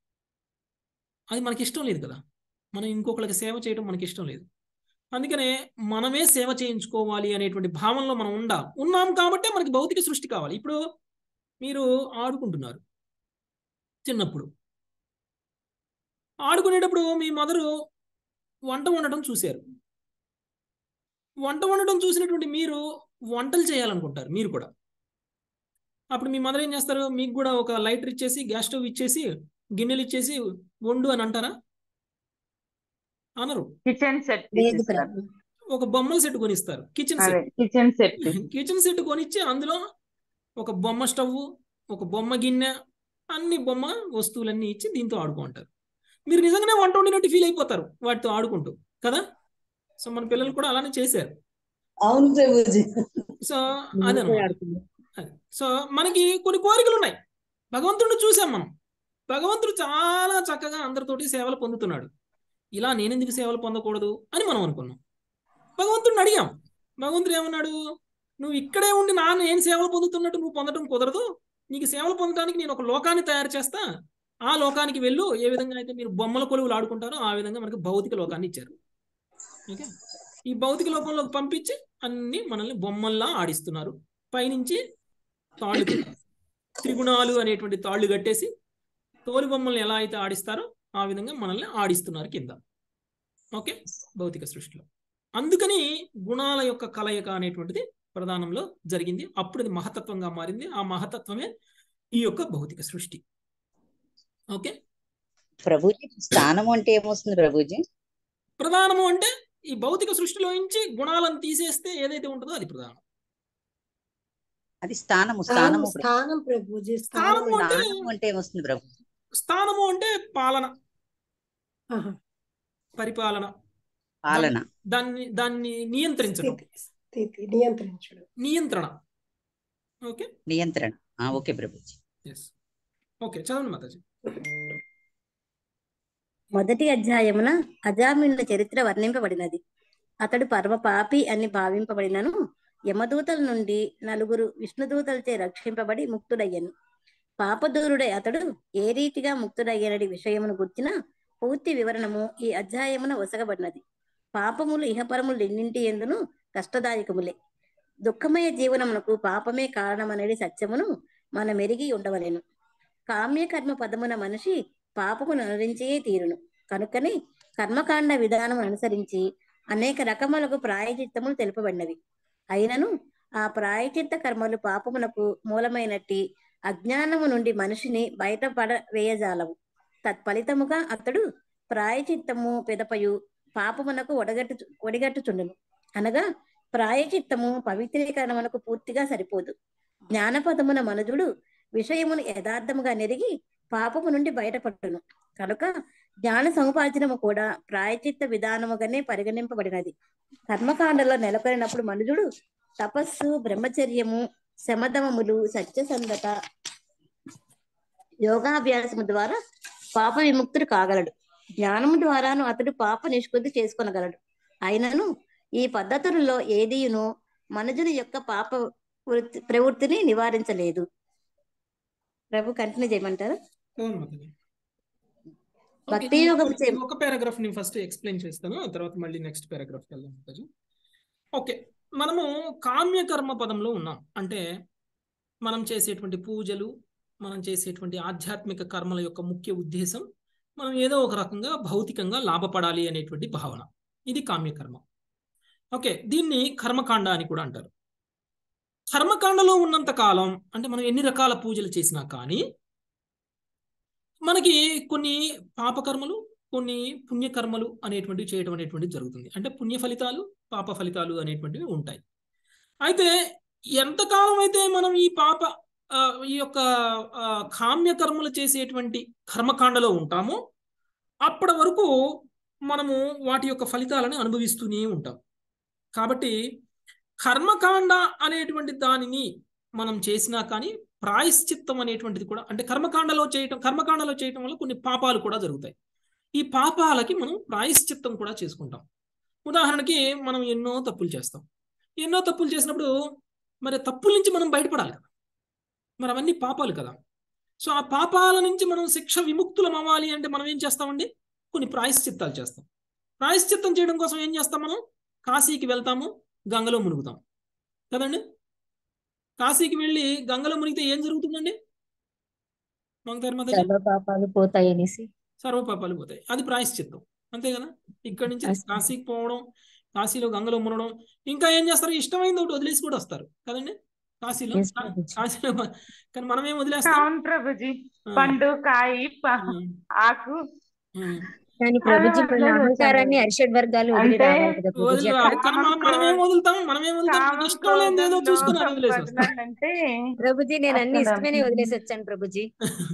అది మనకి ఇష్టం లేదు కదా మనం ఇంకొకళ్ళకి సేవ చేయడం మనకి ఇష్టం లేదు అందుకనే మనమే సేవ చేయించుకోవాలి అనేటువంటి భావనలో మనం ఉండాలి ఉన్నాం కాబట్టే మనకి భౌతిక సృష్టి కావాలి ఇప్పుడు మీరు ఆడుకుంటున్నారు చిన్నప్పుడు ఆడుకునేటప్పుడు మీ మదరు వంట వండటం చూశారు వంట వండటం చూసినటువంటి మీరు వంటలు చేయాలనుకుంటారు మీరు కూడా అప్పుడు మీ మదర్ ఏం చేస్తారు మీకు కూడా ఒక లైటర్ ఇచ్చేసి గ్యాస్ స్టవ్ ఇచ్చేసి గిన్నెలు ఇచ్చేసి వండు అని అంటారా అనరు కిచెన్ సెట్ లేదు ప్రభు ఒక బొమ్మల సెట్ కొనిస్తారు కిచెన్ అదే set kitchen set kitchen set కొనిచ్చి అందులో ఒక బొమ్మ స్టవ్ ఒక బొమ్మ గిన్నె అన్ని బొమ్మ వస్తువులన్నీ ఇచ్చి దీంతో ఆడుకుంటారు మీరు నిజంగానే వంట వండినట్టు ఫీల్ అయిపోతారు వాటితో ఆడుకుంటూ కదా సో మన పిల్లలు కూడా అలానే చేశారు అవును ప్రభుజీ సో నేను అదనమాట కూడా ఆడుకున్నాను. అది. సో మనకి కొన్ని కోరికలు ఉన్నాయి భగవంతుడిని చూసాం మనం భగవంతుడు చాలా చక్కగా అందరితోటి సేవలు పొందుతున్నాడు ఇలా నేనెందుకు సేవలు పొందకూడదు అని మనం అనుకున్నాం భగవంతుడిని అడిగాం భగవంతుడు ఏమన్నాడు నువ్వు ఇక్కడే ఉండి నా నేను సేవలు పొందుతున్నట్టు నువ్వు పొందడం కుదరదు నీకు సేవలు పొందడానికి నేను ఒక లోకాన్ని తయారు చేస్తా ఆ లోకానికి వెళ్ళు ఏ విధంగా అయితే మీరు బొమ్మల కొలువులు ఆడుకుంటారో ఆ విధంగా మనకి భౌతిక లోకాన్ని ఇచ్చారు ఓకే ఈ భౌతిక లోకంలోకి పంపించి అన్ని మనల్ని బొమ్మల్లా ఆడిస్తున్నారు పైనుంచి తాళ్ళు త్రిగుణాలు అనేటువంటి తాళ్ళు కట్టేసి తోలు బొమ్మల్ని ఎలా అయితే ఆడిస్తారో ఆ విధంగా మనల్ని ఆడిస్తున్నారు కింద ఓకే భౌతిక సృష్టిలో అందుకని గుణాల యొక్క కలయిక అనేటువంటిది ప్రధానంలో జరిగింది అప్పుడు అది మహతత్వంగా మారింది ఆ మహతత్వమే ఈ యొక్క భౌతిక సృష్టి ఓకే ప్రభుజీ స్థానం అంటే ఏమొస్తుంది ప్రభుజీ ప్రధానము అంటే ఈ భౌతిక సృష్టిలో నుంచి గుణాలను తీసేస్తే ఏదైతే ఉంటుందో అది ప్రధానం అది స్థానము స్థానం స్థానము ప్రభు. స్థానం ప్రభుజీ స్థానము స్థానం అంటే స్థానము అంటే ఏమొస్తుంది ప్రభు స్థానము అంటే పాలన ఆహా. పరిపాలన పాలన దాన్ని దాన్ని నియంత్రించడం స్థితి స్థితి నియంత్రించడం నియంత్రణ ఓకే నియంత్రణ ఆ, ఓకే ప్రభుజీ ఎస్ ఓకే చదవండి మాతాజీ మొదటి అధ్యాయమున అజామినుల చరిత్ర వర్ణింపబడినది అతడు పరమ పాపి అని భావింపబడినను యమదూతల నుండి నలుగురు విష్ణుదూతలచే రక్షింపబడి ముక్తుడయ్యను పాపదూరుడై అతడు ఏ రీతిగా ముక్తుడయ్యనడి విషయమును గుర్చిన పూర్తి వివరణము ఈ అధ్యాయమున ఒసగబడినది పాపములు ఇహపరములు రెండింటి ఎందును కష్టదాయకములే దుఃఖమయ జీవనమునకు పాపమే కారణమనేది సత్యమును మనం ఎరిగి ఉండవలెను కామ్యకర్మ పదమున మనిషి పాపమును అనుసరించే తీరును కనుకనే కర్మకాండ విధానం అనుసరించి అనేక రకములకు ప్రాయచిత్తములు తెలుపబడినవి అయినను ఆ ప్రాయచిత్త కర్మలు పాపమునకు మూలమైనట్టి అజ్ఞానము నుండి మనిషిని బయటపడ వేయజాలవు తత్ఫలితముగా అతడు ప్రాయచిత్తము పెదపయు పాపమునకు ఒడగట్టు ఒడిగట్టుచుండును అనగా ప్రాయచిత్తము పవిత్రీకరణమునకు పూర్తిగా సరిపోదు జ్ఞానపదమున మనుజుడు విషయమును యథార్థముగా నెరిగి పాపము నుండి బయటపడును కనుక జ్ఞాన సముపార్జనము కూడా ప్రాయచిత్త విధానముగానే పరిగణింపబడినది కర్మకాండలో నెలకొనినప్పుడు మనుజుడు తపస్సు బ్రహ్మచర్యము శమదమములు సత్యసంధత యోగాభ్యాసము ద్వారా పాప విముక్తుడు కాగలడు జ్ఞానము ద్వారాను అతడు పాప నిష్కృతి చేసుకొనగలడు అయినను ఈ పద్ధతులలో ఏదియును మనుజుని యొక్క పాప వృత్తి ప్రవృత్తిని నివారించలేదు ప్రభు కంటిన్యూ చేయమంటారు చదవండి మాతాజీ ఓకే, భక్తి ఈ యోగం ఒక- చే- ఈ ఒక పారాగ్రాఫ్ నేను ఫస్ట్ ఎక్స్ప్లెయిన్ చేస్తాను ఆ తర్వాత మళ్ళీ నెక్స్ట్ పారాగ్రాఫ్ వెళ్దాం మాతాజీ ఓకే మనము కామ్యకర్మ పదంలో ఉన్నాం అంటే మనం చేసేటువంటి పూజలు మనం చేసేటువంటి ఆధ్యాత్మిక కర్మల యొక్క ముఖ్య ఉద్దేశం మనం ఏదో ఒక రకంగా భౌతికంగా లాభపడాలి అనేటువంటి భావన ఇది కామ్యకర్మ ఓకే దీన్ని కర్మకాండ అని కూడా అంటారు కర్మకాండలో ఉన్నంత కాలం అంటే మనం ఎన్ని రకాల పూజలు చేసినా కానీ మనకి కొన్ని పాపకర్మలు కొన్ని పుణ్యకర్మలు అనేటువంటివి చేయడం అనేటువంటిది జరుగుతుంది అంటే పుణ్య ఫలితాలు పాప ఫలితాలు అనేటువంటివి ఉంటాయి అయితే ఎంతకాలం అయితే మనం ఈ పాప ఆ, ఈ యొక్క ఆ, కామ్య కర్మలు చేసేటువంటి కర్మకాండలో ఉంటామో అప్పటి వరకు మనము వాటి యొక్క ఫలితాలను అనుభవిస్తూనే ఉంటాం కాబట్టి కర్మకాండ అనేటువంటి దానిని మనం చేసినా కానీ ప్రాయశ్చిత్తం అనేటువంటిది కూడా అంటే కర్మకాండలో చేయటం కర్మకాండలో చేయటం వల్ల కొన్ని పాపాలు కూడా జరుగుతాయి ఈ పాపాలకి మనం ప్రాయశ్చిత్తం కూడా చేసుకుంటాం ఉదాహరణకి మనం ఎన్నో తప్పులు చేస్తాం ఎన్నో తప్పులు చేసినప్పుడు మరి తప్పుల నుంచి మనం బయటపడాలి కదా మరి అవన్నీ పాపాలు కదా సో ఆ పాపాల నుంచి మనం శిక్ష విముక్తులం అవ్వాలి అంటే మనం ఏం చేస్తామండి కొన్ని ప్రాయశ్చిత్తాలు చేస్తాం ప్రాయశ్చిత్తం చేయడం కోసం ఏం చేస్తాం మనం కాశీకి వెళ్తాము గంగలో మునుగుతాం కదండి కాశీకి వెళ్ళి గంగలో మునిగితే ఏం జరుగుతుందండి మంగతారు మాతాజీ సర్వ పాపాలు పోతాయి అనేసి సర్వపాపాలు పోతాయి అది ప్రాయశ్చిత్తం అంతే కదా ఇక్కడి నుంచి కాశీకి పోవడం కాశీలో గంగలో మునడం ఇంకా ఏం చేస్తారు ఇష్టమైంది ఒకటి వదిలేసి కూడా వస్తారు కదండి కాశీలో Yes, కా- ప్రభుజీ. కాశీలో కానీ మనం ఏం వదిలేస్తాం అవును ప్రభుజీ ఆ, పండు కాయి ప- ఆ, ఆకు ఆ. కానీ ప్రభుజీ మన వదిలేసి అహంకారాన్ని వచ్చాను. అరిషడ్ వర్గాలు వదిలి అంటే రావాలి కదా ప్రభుజీ వదిలి అట్లా రావాలి. కానీ మనం మనం ఏం వదులుతాం మనం ఏం వదులుతాం కామం, మనకి ఇష్టం లేనిది ఏదో క్రోధం, చూసుకుని అది లోభం వదిలేసి వస్తాం వదలాలంటే ప్రభుజీ నేను అన్ని అక్కడ ఇష్టమైన వదిలేసి వచ్చాను ప్రభుజీ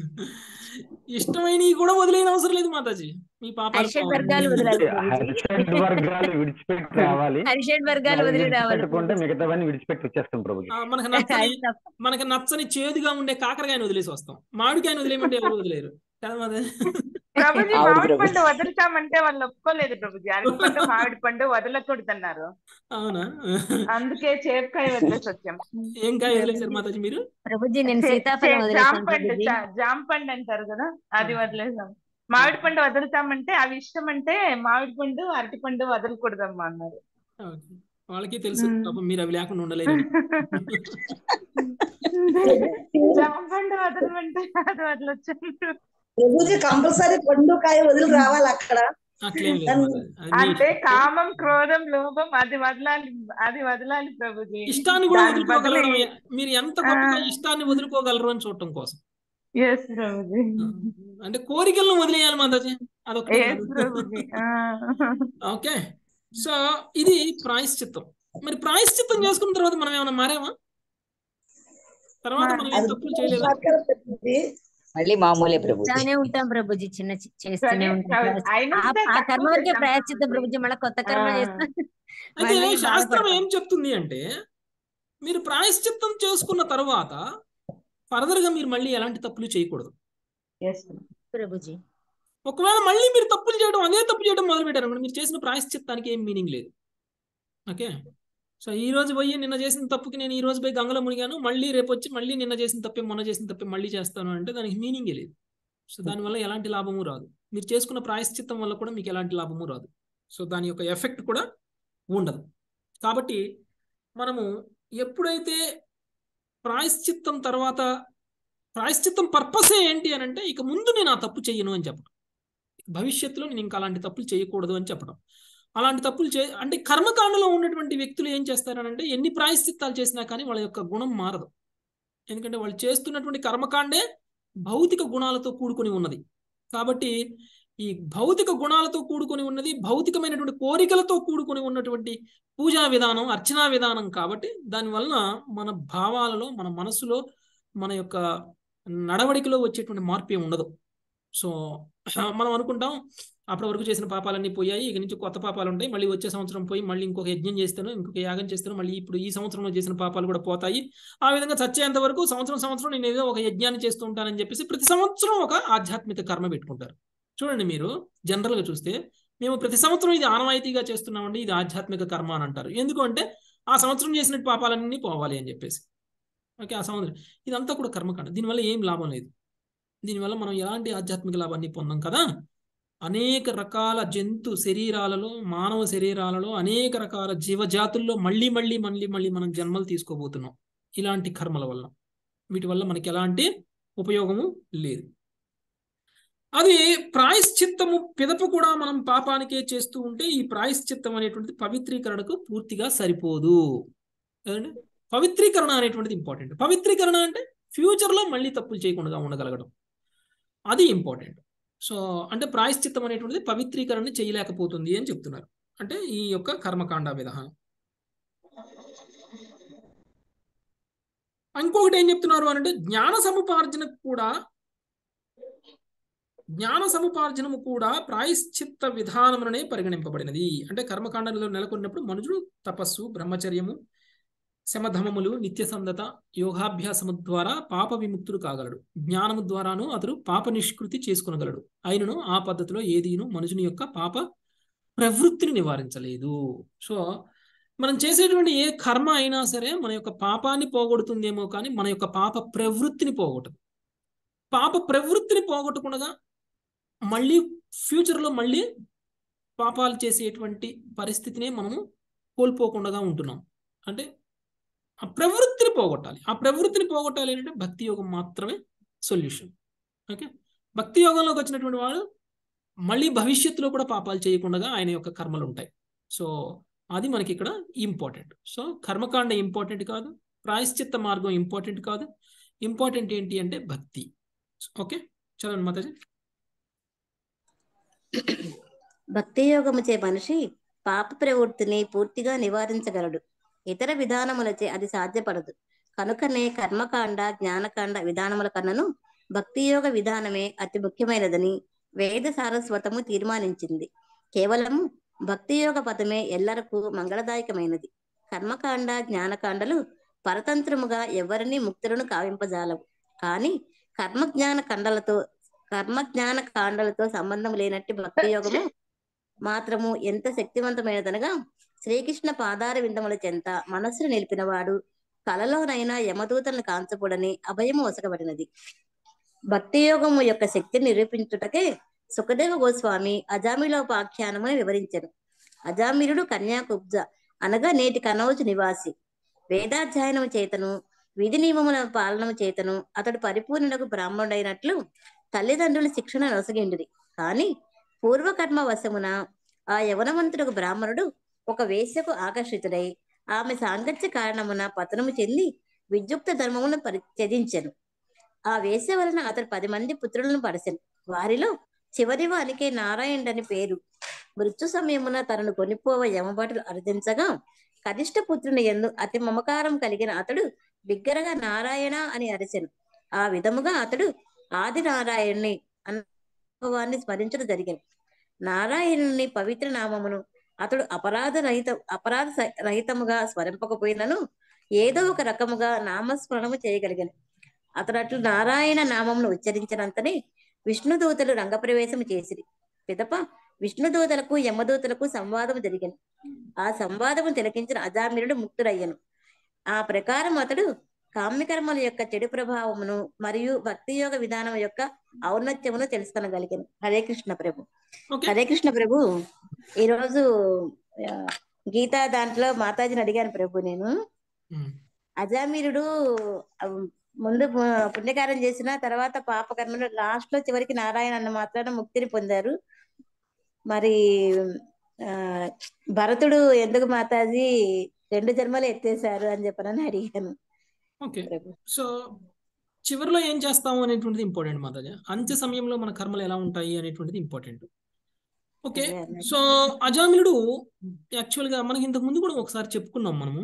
ఇష్టమైనవి కూడా వదిలేని అవసరం లేదు మాతాజీ మీ పాపాలు అరిషడ్ కావాలి. వర్గాలు వదలాలి ప్రభుజీ హరిషడ్ వర్గాలు విడిచిపెట్టి రావాలి హరిషడ్ వర్గాలు అవి వదిలి రావాలి విడిచిపెట్టుకుంటే ప్రభుజీ. మిగతావన్నీ విడిచిపెట్టి వచ్చేస్తాం ప్రభుజీ ఆ, మనకు నచ్చని అది తప్ప. మనకి నచ్చని చేదుగా ఉండే కాకరకాయని వదిలేసి వస్తాం మామిడికాయని వదిలేయమంటే ఎవరు వదిలేరు కదా మాతాజీ ప్రభుజీ అవును మామిడి ప్రభు. పండు వదులుతామంటే వాళ్ళు ఒప్పుకోలేదు ప్రభుజీ అరటి పండు మామిడి పండు వదలకూడదన్నారు అవునా అందుకే చేపకాయ వదిలేసి వచ్చాం ఏం కాయ వదిలేశారు మాతాజీ మీరు ప్రభుజీ నేను చే- సీతాఫలం చే- వదిలేసాను జామ పండు ప్రభుజీ జా- జామ పండు అంటారు కదా అది వదిలేసాం మామిడి పండు వదులుతామంటే అవి ఇష్టం అంటే మామిడి పండు అరటి పండు వదలకూడదమ్మా అన్నారు ఓకే. వాళ్ళకి తెలుసు మ్మ్. పాపం మీరు అవి లేకుండా ఉండలేరు జామ పండు వదలమంటే అది వదలొచ్చాను ప్రభుజీ కంపల్సరీ పండు కాయ వదిలి రావాలి అక్కడ అట్లేం లేదు మాతాజీ అది మీ అంటే ఇష్టం కామం క్రోధం లోభం అది వదలాలి అది వదలాలి ప్రభుజీ ఇష్టాన్ని కూడా దాని బదులు వదులుకోగలగడం మీరు ఎంత గొప్పగా ఇష్టాన్ని వదులుకోగలరు అని చూడటం కోసం ఎస్ ప్రభుజీ అంటే కోరికలను వదిలేయాలి మాతాజీ అదొకటే ఎస్ కాదు ప్రభుజీ ఆ. ఓకే సో ఇది ప్రాయశ్చిత్తం మరి ప్రాయశ్చిత్తం చేసుకున్న తర్వాత మనం ఏమైనా మారామా తర్వాత మనం ఏం అది తప్పులు చేయలేదా మాత్రం ప్రభుజీ మళ్ళీ మామూలే ప్రభుజీ చేస్తానే ఉంటాం ప్రభుజీ చిన్న చి- చేస్తూనే సరే ఉంటాం చ- ప్రాయశ్చిత్తం. అయినా ఆ ఉంటే ఆ కర్మ తక్కువ వరకే చేద్దాం ప్రాయశ్చిత్తం ప్రభుజీ మళ్ళీ కొత్త ఆ. కర్మ చేస్తాం అయితే మళ్ళీ శాస్త్రం బాధపడతాం ఏం చెప్తుంది అంటే మీరు ప్రాయశ్చిత్తం చేసుకున్న తర్వాత ఫర్దర్ గా మీరు మళ్ళీ ఎలాంటి తప్పులు చేయకూడదు ఎస్ ప్రభుజీ ఒకవేళ మళ్ళీ మీరు తప్పులు చేయడం అదే తప్పు చేయడం మొదలు పెట్టారు మీరు చేసిన ప్రాయశ్చిత్తానికి ఏం మీనింగ్ లేదు ఓకే సో ఈ రోజు పోయి నిన్న చేసిన తప్పుకి నేను ఈ రోజు పోయి గంగలో మునిగాను మళ్ళీ రేపు వచ్చి మళ్ళీ నిన్న చేసిన తప్పే మొన్న చేసిన తప్పే మళ్ళీ చేస్తాను అంటే దానికి మీనింగే లేదు సో దానివల్ల ఎలాంటి లాభము రాదు మీరు చేసుకున్న ప్రాయశ్చిత్తం వల్ల కూడా మీకు ఎలాంటి లాభము రాదు సో దాని యొక్క ఎఫెక్ట్ కూడా ఉండదు కాబట్టి మనము ఎప్పుడైతే ప్రాయశ్చిత్తం తర్వాత ప్రాయశ్చిత్తం పర్పసే ఏంటి అని అంటే ఇక ముందు నేను ఆ తప్పు చెయ్యను అని చెప్పడం భవిష్యత్తులో నేను ఇంకా అలాంటి తప్పులు చేయకూడదు అని చెప్పడం అలాంటి తప్పులు చే అంటే కర్మకాండలో ఉన్నటువంటి వ్యక్తులు ఏం చేస్తారనంటే ఎన్ని ప్రాయశ్చిత్తాలు చేసినా కానీ వాళ్ళ యొక్క గుణం మారదు ఎందుకంటే వాళ్ళు చేస్తున్నటువంటి కర్మకాండే భౌతిక గుణాలతో కూడుకొని ఉన్నది కాబట్టి ఈ భౌతిక గుణాలతో కూడుకొని ఉన్నది భౌతికమైనటువంటి కోరికలతో కూడుకొని ఉన్నటువంటి పూజా విధానం అర్చనా విధానం కాబట్టి దానివలన మన భావాలలో మన మనసులో మన యొక్క నడవడికలో వచ్చేటువంటి మార్పు ఏమి ఉండదు సో మనం అనుకుంటాం అప్పటి వరకు చేసిన పాపాలన్నీ పోయాయి ఇక నుంచి కొత్త పాపాలు ఉంటాయి మళ్ళీ వచ్చే సంవత్సరం పోయి మళ్ళీ ఇంకొక యజ్ఞం చేస్తాను ఇంకొక యాగం చేస్తాను మళ్ళీ ఇప్పుడు ఈ సంవత్సరంలో చేసిన పాపాలు కూడా పోతాయి ఆ విధంగా చచ్చేంత వరకు సంవత్సరం సంవత్సరం నేను ఏదో ఒక యజ్ఞాన్ని చేస్తూ ఉంటానని చెప్పేసి ప్రతి సంవత్సరం ఒక ఆధ్యాత్మిక కర్మ పెట్టుకుంటారు చూడండి మీరు జనరల్గా చూస్తే మేము ప్రతి సంవత్సరం ఇది ఆనవాయితీగా చేస్తున్నామండి ఇది ఆధ్యాత్మిక కర్మ అని అంటారు ఎందుకు అంటే ఆ సంవత్సరం చేసిన పాపాలన్నీ పోవాలి అని చెప్పేసి ఓకే ఆ సంవత్సరం ఇదంతా కూడా కర్మకాండ దీనివల్ల ఏం లాభం లేదు దీనివల్ల మనం ఎలాంటి ఆధ్యాత్మిక లాభాన్ని పొందాం కదా అనేక రకాల జంతు శరీరాలలో మానవ శరీరాలలో అనేక రకాల జీవజాతుల్లో మళ్ళీ మళ్ళీ మళ్ళీ మళ్ళీ మనం జన్మలు తీసుకోబోతున్నాం ఇలాంటి కర్మల వల్ల వీటి వల్ల మనకి ఎలాంటి ఉపయోగము లేదు అది ప్రాయశ్చిత్తము పిదప కూడా మనం పాపానికే చేస్తూ ఉంటే ఈ ప్రాయశ్చిత్తం అనేటువంటిది పవిత్రీకరణకు పూర్తిగా సరిపోదు కదండి పవిత్రీకరణ అనేటువంటిది ఇంపార్టెంట్ పవిత్రీకరణ అంటే ఫ్యూచర్లో మళ్ళీ తప్పులు చేయకుండా ఉండగలగడం అది ఇంపార్టెంట్ సో అంటే ప్రాయశ్చిత్తం అనేటువంటిది పవిత్రీకరణ చేయలేకపోతుంది అని చెప్తున్నారు అంటే ఈ యొక్క కర్మకాండ విధానం ఇంకొకటి ఏం చెప్తున్నారు అంటే జ్ఞాన సముపార్జనకు కూడా జ్ఞాన సముపార్జనము కూడా ప్రాయశ్చిత్త విధానముననే పరిగణింపబడినది అంటే కర్మకాండంలో నెలకొన్నప్పుడు మనుషుడు తపస్సు బ్రహ్మచర్యము శమధమములు నిత్య సందత యోగాభ్యాసము ద్వారా పాప విముక్తుడు కాగలడు జ్ఞానము ద్వారాను అతడు పాప నిష్కృతి చేసుకునగలడు అయినను ఆ పద్ధతిలో ఏదీను మనుషుని యొక్క పాప ప్రవృత్తిని నివారించలేదు సో మనం చేసేటువంటి ఏ కర్మ అయినా సరే మన యొక్క పాపాన్ని పోగొడుతుందేమో కానీ మన యొక్క పాప ప్రవృత్తిని పోగొట్టదు పాప ప్రవృత్తిని పోగొట్టకుండా మళ్ళీ ఫ్యూచర్లో మళ్ళీ పాపాలు చేసేటువంటి పరిస్థితినే మనము కోల్పోకుండా ఉంటున్నాం అంటే ఆ ప్రవృత్తిని పోగొట్టాలి ఆ ప్రవృత్తిని పోగొట్టాలి అంటే భక్తి యోగం మాత్రమే సొల్యూషన్ ఓకే భక్తి యోగంలోకి వచ్చినటువంటి వాడు మళ్ళీ భవిష్యత్తులో కూడా పాపాలు చేయకుండా ఆయన యొక్క కర్మలు ఉంటాయి సో అది మనకి ఇక్కడ ఇంపార్టెంట్ సో కర్మకాండ ఇంపార్టెంట్ కాదు ప్రాయశ్చిత్త మార్గం ఇంపార్టెంట్ కాదు ఇంపార్టెంట్ ఏంటి అంటే భక్తి ఓకే చలండి మాతాజీ భక్తి యోగముచే మనిషి పాప ప్రవృత్తిని పూర్తిగా నివారించగలడు ఇతర విధానములచే అది సాధ్యపడదు కనుకనే కర్మకాండ జ్ఞానకాండ విధానముల కన్నను భక్తి యోగ విధానమే అతి ముఖ్యమైనదని వేద సారస్వతము తీర్మానించింది కేవలము భక్తి యోగ పదమే ఎల్లరకు మంగళదాయకమైనది కర్మకాండ జ్ఞానకాండలు పరతంత్రముగా ఎవరిని ముక్తులను కావింపజాలవు కానీ కర్మజ్ఞాన కండలతో కర్మజ్ఞాన కాండలతో సంబంధం లేనట్టి భక్తి యోగము మాత్రము ఎంత శక్తివంతమైనదనగా శ్రీకృష్ణ పాదార విందముల చెంత మనస్సును నిలిపినవాడు కలలోనైనా యమదూతలను కాంచకూడని అభయము ఒసగబడినది భక్తి యోగము యొక్క శక్తిని నిరూపించుటకే సుఖదేవ గోస్వామి అజామిలోపాఖ్యానమును వివరించను అజామిరుడు కన్యాకుబ్జ అనగా నేటి కనౌజు నివాసి వేదాధ్యయనము చేతను విధి నియమముల పాలనము చేతను అతడు పరిపూర్ణులకు బ్రాహ్మణుడైనట్లు తల్లిదండ్రులు శిక్షణ నొసగిండిరి కానీ పూర్వకర్మ వశమున ఆ యవనవంతుడు బ్రాహ్మణుడు ఒక వేశ్యకు ఆకర్షితుడై ఆమె సాంగత్య కారణమున పతనము చెంది విద్యుక్త ధర్మమును పరి త్యజించెను ఆ వేశ్య వలన అతడు పది మంది పుత్రులను పరచెను వారిలో చివరి వానికి నారాయణుడని పేరు మృత్యు సమయమున తనను కొనిపోవ యమభటులు అర్థించగా కనిష్ట పుత్రుని ఎందు అతి మమకారం కలిగిన అతడు బిగ్గరగా నారాయణ అని అరిచెను ఆ విధముగా అతడు ఆది నారాయణుని అనుభవాన్ని స్మరించడం జరిగింది నారాయణుని పవిత్ర నామమును అతడు అపరాధ రహిత అపరాధ స- రహితముగా స్మరింపకపోయినను ఏదో ఒక రకముగా నామస్మరణము చేయగలిగాను అతడు అట్లు నారాయణ నామమును ఉచ్చరించినంతనే విష్ణుదూతలు రంగప్రవేశం చేసిరి పిదప విష్ణుదూతలకు యమదూతలకు సంవాదం జరిగింది ఆ సంవాదము తిలకించిన అజామిరుడు ముక్తుడయ్యను ఆ ప్రకారం అతడు కామ్యకర్మల యొక్క చెడు ప్రభావమును మరియు భక్తి యోగ విధానం యొక్క ఔన్నత్యమును తెలుసుకొనగలిగాను హరే కృష్ణ ప్రభు ఓకే హరే కృష్ణ ప్రభు ఈరోజు ఆ, గీతా దాంట్లో మాతాజీని అడిగాను ప్రభు నేను ఉమ్. అజామీరుడు ఆ, ముందు పు- పుణ్యకార్యం చేసిన తర్వాత పాపకర్మలు లాస్ట్ లో చివరికి నారాయణ అన్న మాత్రాన ముక్తిని పొందారు మరి ఆ భరతుడు ఎందుకు మాతాజీ రెండు జన్మలు ఎత్తేసారు అని చెప్పనని అడిగాను ఓకే ప్రభు సో చివరిలో ఏం చేస్తాము అనేటువంటిది ఇంపార్టెంట్ మాతాజీ అంత్య సమయంలో మన కర్మలు ఎలా ఉంటాయి అనేటువంటిది ఇంపార్టెంట్ ఓకే అదే అదే. సో అజామిలుడు యాక్చువల్గా మనకి ఇంతకు ముందు కూడా ఒకసారి చెప్పుకున్నాం మనము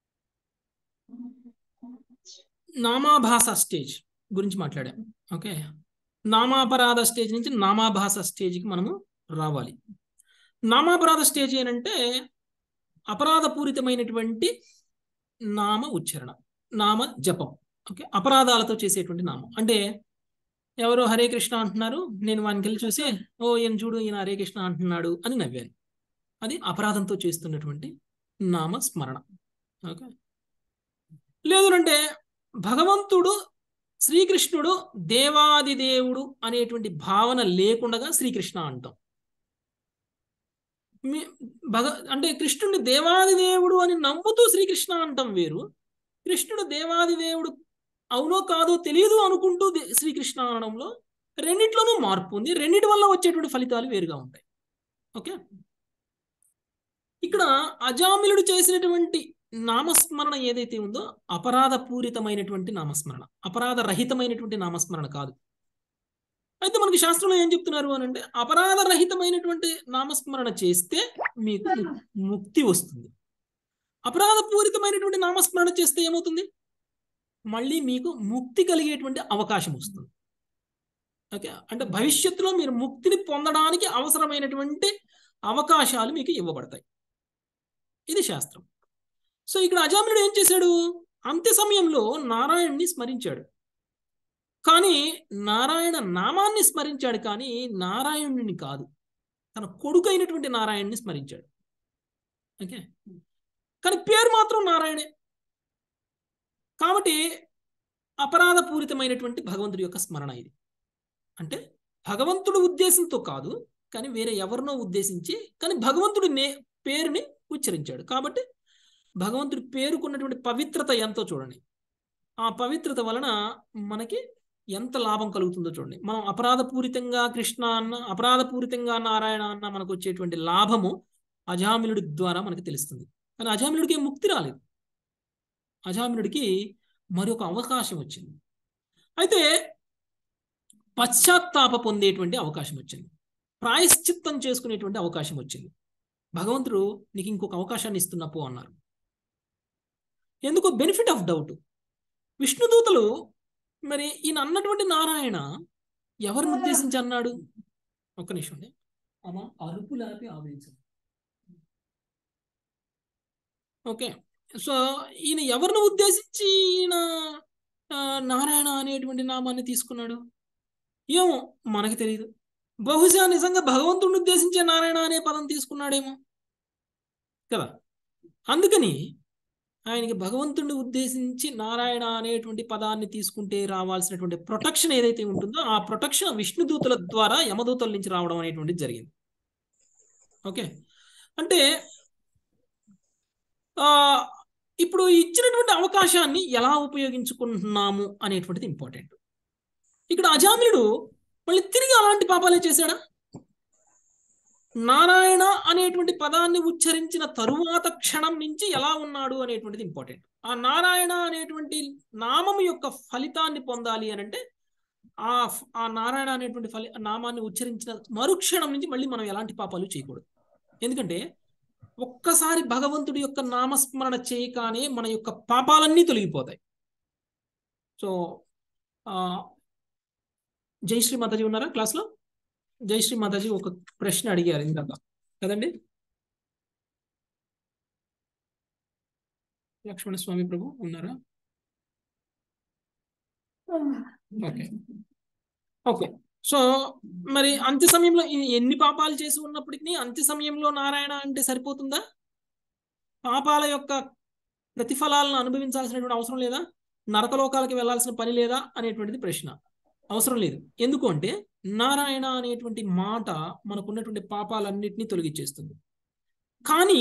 నామాభాస స్టేజ్ గురించి మాట్లాడాం ఓకే నామాపరాధ స్టేజ్ నుంచి నామాభాస స్టేజ్కి మనము రావాలి నామాపరాధ స్టేజ్ ఏంటంటే అపరాధపూరితమైనటువంటి నామ ఉచ్చారణ నామ జపం ఓకే అపరాధాలతో చేసేటువంటి నామం అంటే ఎవరో హరే కృష్ణ అంటున్నారు నేను వానికి వెళ్ళి చూసి ఓ ఈయన చూడు ఈయన హరే కృష్ణ అంటున్నాడు అని నవ్వాను అది అపరాధంతో చేస్తున్నటువంటి నామ స్మరణ ఓకే లేదు అంటే భగవంతుడు శ్రీకృష్ణుడు దేవాది దేవుడు అనేటువంటి భావన లేకుండా శ్రీకృష్ణ అంటాం మీ- భగ అంటే కృష్ణుడిని దేవాది దేవుడు అని నమ్ముతూ శ్రీకృష్ణ అంటాం వేరు కృష్ణుడు దేవాది దేవుడు అవునో కాదో తెలియదు అనుకుంటూ దే- శ్రీకృష్ణ అనడంలో రెండిట్లోనూ మార్పు ఉంది రెండిటి వల్ల వచ్చేటువంటి ఫలితాలు వేరుగా ఉంటాయి ఓకే ఇక్కడ అజామిలుడు చేసినటువంటి నామస్మరణ ఏదైతే ఉందో అపరాధపూరితమైనటువంటి నామస్మరణ అపరాధ రహితమైనటువంటి నామస్మరణ కాదు అయితే మనకి శాస్త్రంలో ఏం చెప్తున్నారు అని అంటే అపరాధ రహితమైనటువంటి నామస్మరణ చేస్తే మీకు ము- ముక్తి వస్తుంది అపరాధపూరితమైనటువంటి నామస్మరణ చేస్తే ఏమవుతుంది మళ్ళీ మీకు ముక్తి కలిగేటువంటి అవకాశం వస్తుంది ఓకే అంటే భవిష్యత్తులో మీరు ముక్తిని పొందడానికి అవసరమైనటువంటి అవకాశాలు మీకు ఇవ్వబడతాయి ఇది శాస్త్రం సో ఇక్కడ అజామినుడు ఏం చేశాడు అంత్య సమయంలో నారాయణ్ణి స్మరించాడు కానీ నారాయణ నామాన్ని స్మరించాడు కానీ నారాయణుని కాదు తన కొడుకు అయినటువంటి నారాయణ్ణి స్మరించాడు ఓకే కానీ పేరు మాత్రం నారాయణే కాబట్టి అపరాధపూరితమైనటువంటి భగవంతుడి యొక్క స్మరణ ఇది అంటే భగవంతుడి ఉద్దేశంతో కాదు కానీ వేరే ఎవరినో ఉద్దేశించి కానీ భగవంతుడి నే పేరుని ఉచ్చరించాడు కాబట్టి భగవంతుడి పేరుకున్నటువంటి పవిత్రత ఎంతో చూడండి ఆ పవిత్రత వలన మనకి ఎంత లాభం కలుగుతుందో చూడండి మనం అపరాధపూరితంగా కృష్ణ అన్న అపరాధపూరితంగా నారాయణ అన్న మనకు వచ్చేటువంటి లాభము అజామిలుడి ద్వారా మనకి తెలుస్తుంది కానీ అజామిలుడికి ఏం ముక్తి రాలేదు అజామిలుడికి మరొక అవకాశం వచ్చింది అయితే పశ్చాత్తాప పొందేటువంటి అవకాశం వచ్చింది ప్రాయశ్చిత్తం చేసుకునేటువంటి అవకాశం వచ్చింది భగవంతుడు నీకు ఇంకొక అవకాశాన్ని ఇస్తున్నప్పు అన్నారు ఎందుకో బెనిఫిట్ ఆఫ్ డౌట్ విష్ణుదూతలు మరి ఈయన అన్నటువంటి నారాయణ ఎవరిని ఉద్దేశించి అన్నాడు ఒక్క నిమిషం అండి అమ్మ అరుపులాపి ఆవేశం ఓకే సో ఈయన ఎవరిని ఉద్దేశించి ఈయన ఆ, నారాయణ అనేటువంటి నామాన్ని తీసుకున్నాడు ఏమో మనకి తెలియదు బహుశా నిజంగా భగవంతుడిని ఉద్దేశించే నారాయణ అనే పదం తీసుకున్నాడేమో కదా అందుకని ఆయనకి భగవంతుడిని ఉద్దేశించి నారాయణ అనేటువంటి పదాన్ని తీసుకుంటే రావాల్సినటువంటి ప్రొటెక్షన్ ఏదైతే ఉంటుందో ఆ ప్రొటెక్షన్ విష్ణుదూతల ద్వారా యమదూతల నుంచి రావడం అనేటువంటిది జరిగింది ఓకే అంటే ఆ ఇప్పుడు ఇచ్చినటువంటి అవకాశాన్ని ఎలా ఉపయోగించుకుంటున్నాము అనేటువంటిది ఇంపార్టెంట్ ఇక్కడ అజామిలుడు మళ్ళీ తిరిగి అలాంటి పాపాలే చేశాడా నారాయణ అనేటువంటి పదాన్ని ఉచ్చరించిన తరువాత క్షణం నుంచి ఎలా ఉన్నాడు అనేటువంటిది ఇంపార్టెంట్ ఆ నారాయణ అనేటువంటి నామం యొక్క ఫలితాన్ని పొందాలి అని అంటే ఆ ఫ్- ఆ నారాయణ అనేటువంటి ఫలి నామాన్ని ఉచ్చరించిన మరుక్షణం నుంచి మళ్ళీ మనం ఎలాంటి పాపాలు చేయకూడదు ఎందుకంటే ఒక్కసారి భగవంతుడి యొక్క నామస్మరణ చేయగానే మన యొక్క పాపాలన్నీ తొలగిపోతాయి సో ఆ, జయశ్రీ మాతాజీ ఉన్నారా క్లాస్లో జయశ్రీ మాతాజీ ఒక ప్రశ్న అడిగారు ఇందాక కదండి లక్ష్మణ స్వామి ప్రభు ఉన్నారా ఓకే ఓకే సో మరి అంత్య సమయంలో ఈ- ఎన్ని పాపాలు చేసి ఉన్నప్పటికీ అంత్య సమయంలో నారాయణ అంటే సరిపోతుందా పాపాల యొక్క ప్రతిఫలాలను అనుభవించాల్సినటువంటి అవసరం లేదా నరకలోకాలకి వెళ్ళాల్సిన పని లేదా అనేటువంటిది ప్రశ్న అవసరం లేదు ఎందుకు అంటే నారాయణ అనేటువంటి మాట మనకున్నటువంటి పాపాలన్నిటినీ తొలగించేస్తుంది కానీ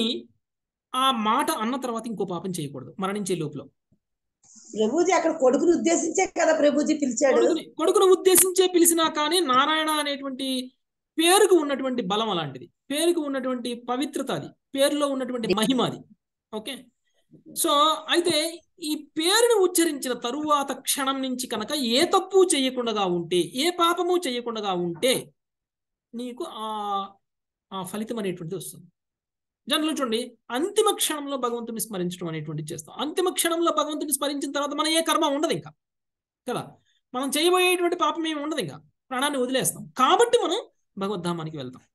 ఆ మాట అన్న తర్వాత ఇంకో పాపం చేయకూడదు మరణించే లోపల ప్రభుజీ అక్కడ కొడుకుని ఉద్దేశించే కదా ప్రభుజీ పిలిచాడు కొడుకుని కొడుకును ఉద్దేశించే పిలిచినా కానీ నారాయణ అనేటువంటి పేరుకు ఉన్నటువంటి బలం అలాంటిది పేరుకు ఉన్నటువంటి పవిత్రత అది పేరులో ఉన్నటువంటి మహిమ అది ఓకే సో అయితే ఈ పేరును ఉచ్చరించిన తరువాత క్షణం నుంచి కనుక ఏ తప్పు చేయకుండా ఉంటే ఏ పాపము చేయకుండా ఉంటే నీకు ఆ ఆ ఫలితం అనేటువంటిది వస్తుంది జనరల్ చూడండి అంతిమ క్షణంలో భగవంతుని స్మరించడం అనేటువంటిది చేస్తాం అంతిమ క్షణంలో భగవంతుని స్మరించిన తర్వాత మన ఏ కర్మ ఉండదు ఇంకా కదా మనం చేయబోయేటువంటి పాపం ఏమి ఉండదు ఇంకా ప్రాణాన్ని వదిలేస్తాం కాబట్టి మనం భగవద్ధామానికి వెళ్తాం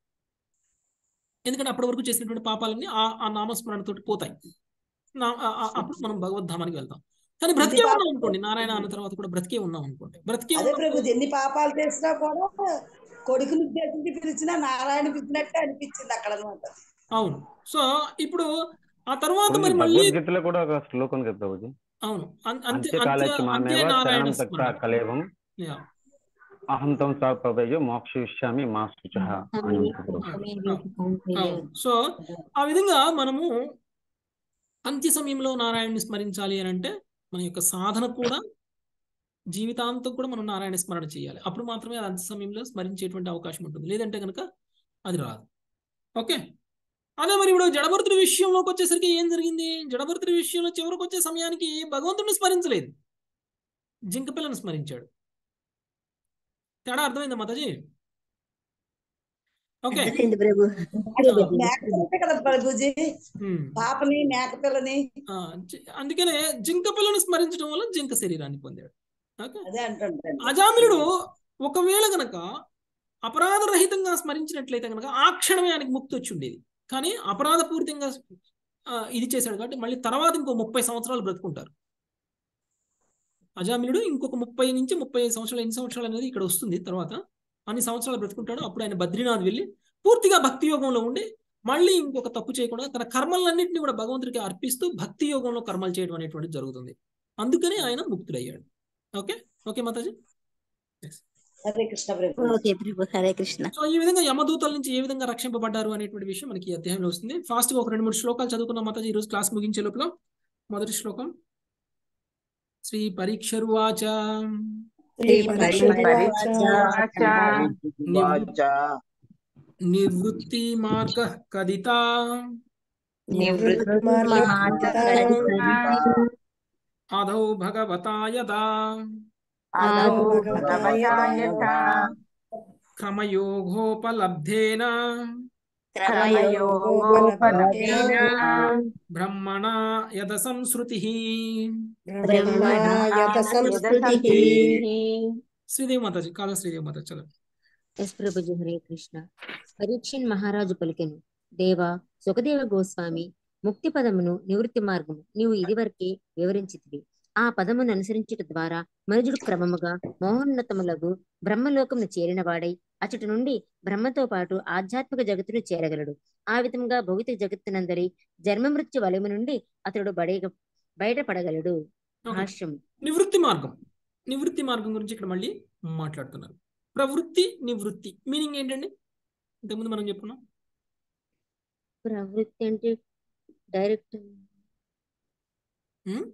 ఎందుకంటే అప్పటి వరకు చేసినటువంటి పాపాలన్నీ ఆ ఆ నామస్మరణతోటి పోతాయి నా ఆ- ఆ- అప్పుడు మనం భగవద్ధామానికి వెళ్తాం కానీ బ్రతికే పాపం- ఉన్నాం అనుకోండి నారాయణ అన్న తర్వాత కూడా బ్రతికే ఉన్నాం అనుకోండి బ్రతికే అదే ఉన్నప్పుడు ప్రభుజీ ఎన్ని పాపాలు చేసినా కూడా కొడుకుని ఉద్దేశించి పిలిచినా నారాయణ పిలిచినట్టే అనిపించింది అక్కడ అనమాట అవును సో ఇప్పుడు ఆ తర్వాత ప్రభుజీ మరి మళ్ళీ భగవద్గీతలో కూడా ఒక శ్లోకం ఉంది కదా ప్రభుజీ అవును అం- అంత్య అంత్యకాలే అంత్య అంత్య మామేవ నారాయణ శరణం తక్త స్మరణ కలేవం యా అహం తం సాపవయో మోక్షయిష్యామి మా శుచః అని ఉంది ప్రభు. అవును సో ఆ విధంగా మనము అంత్య సమయంలో నారాయణని స్మరించాలి అని అంటే మన యొక్క సాధన కూడా జీవితాంతం కూడా మనం నారాయణ స్మరణ చేయాలి అప్పుడు మాత్రమే అది అంత్య సమయంలో స్మరించేటువంటి అవకాశం ఉంటుంది లేదంటే కనుక అది రాదు ఓకే అదే మరి ఇప్పుడు జడభరతుడి విషయంలోకి వచ్చేసరికి ఏం జరిగింది జడభరతుడి విషయంలో చివరికి వచ్చే సమయానికి భగవంతుడిని స్మరించలేదు జింక పిల్లను స్మరించాడు తేడా అర్థమైందా మాతాజీ ఓకే అర్థమైంది ప్రభు మేక పిల్లనే కదా ప్రభుజీ ఉమ్. పాపని మేక పిల్లని ఆ, జి- అందుకనే జింక పిల్లను స్మరించడం వల్ల జింక శరీరాన్ని పొందాడు ఓకే అదే అంటుంటాను అజామిలుడు ఒకవేళ గనక అపరాధరహితంగా స్మరించినట్లయితే గనక ఆ క్షణమే ఆయనకి ముక్తి వచ్చి ఉండేది కానీ అపరాధపూరితంగా ఆ, ఇది చేశాడు కాబట్టి మళ్ళీ తర్వాత ఇంకో ముప్పై సంవత్సరాలు బ్రతుకుంటారు అజామిలుడు ఇంకొక ముప్పై నుంచి ముప్పై ఐదు సంవత్సరాలు ఎన్ని సంవత్సరాలు అనేది ఇక్కడ వస్తుంది తర్వాత అన్ని సంవత్సరాలు బ్రతుకుంటాడు అప్పుడు ఆయన బద్రీనాథ్ వెళ్ళి పూర్తిగా భక్తి యోగంలో ఉండి మళ్ళీ ఇంకొక తప్పు చేయకుండా తన కర్మలన్నింటినీ కూడా భగవంతుడికి అర్పిస్తూ భక్తి యోగంలో కర్మలు చేయడం అనేటువంటిది జరుగుతుంది అందుకని ఆయన ముక్తుడయ్యాడు ఓకే ఓకే మాతాజీ హరే కృష్ణ ప్రభు ఓకే ప్రభు హరే కృష్ణ సో ఈ విధంగా యమదూతల నుంచి ఏ విధంగా రక్షింపబడ్డారు అనేటువంటి విషయం మనకి ఈ అధ్యాయంలో వస్తుంది ఫాస్ట్ గా ఒక రెండు మూడు శ్లోకాలు చదువుకున్నాం మాతాజీ ఈ రోజు క్లాస్ ముగించే లోపల మొదటి శ్లోకం శ్రీ పరీక్షరువాచ శ్రీ పరీక్ష నివృత్తి మార్గ కదిత అధౌ భగవతా యదా క్రమయోగోపలబ్ధేన బ్రహ్మణ యద సంస్కృతి సంస్కృతి శ్రీదేవి మాతాజీ కాల శ్రీదేవి మాతాజీ చదువు ఎస్ ప్రభుజీ హరే కృష్ణ పరీక్షణ్ మహారాజు పలికెను దేవా సుఖదేవ గోస్వామి ముక్తి పదమును నివృత్తి మార్గము నీవు ఇదివరకే వివరించితివి ఆ పదమును అనుసరించుట ద్వారా మనుజుడు క్రమముగా మహోన్నతములకు బ్రహ్మలోకమును చేరిన వాడై అచటి నుండి బ్రహ్మతో పాటు ఆధ్యాత్మిక జగత్తును చేరగలడు ఆ విధంగా భౌతిక జగత్తునందరి జన్మమృత్యు వలయము నుండి అతడు బడేగ బయటపడగలడు Okay. భాష్యం నివృత్తి మార్గం నివృత్తి మార్గం గురించి ఇక్కడ మళ్ళీ మాట్లాడుతున్నారు ప్రవృత్తి నివృత్తి మీనింగ్ ఏంటండి ఇంతకుముందు మనం చెప్పుకున్నాం ప్రవృత్తి అంటే డైరెక్ట్ ఉమ్?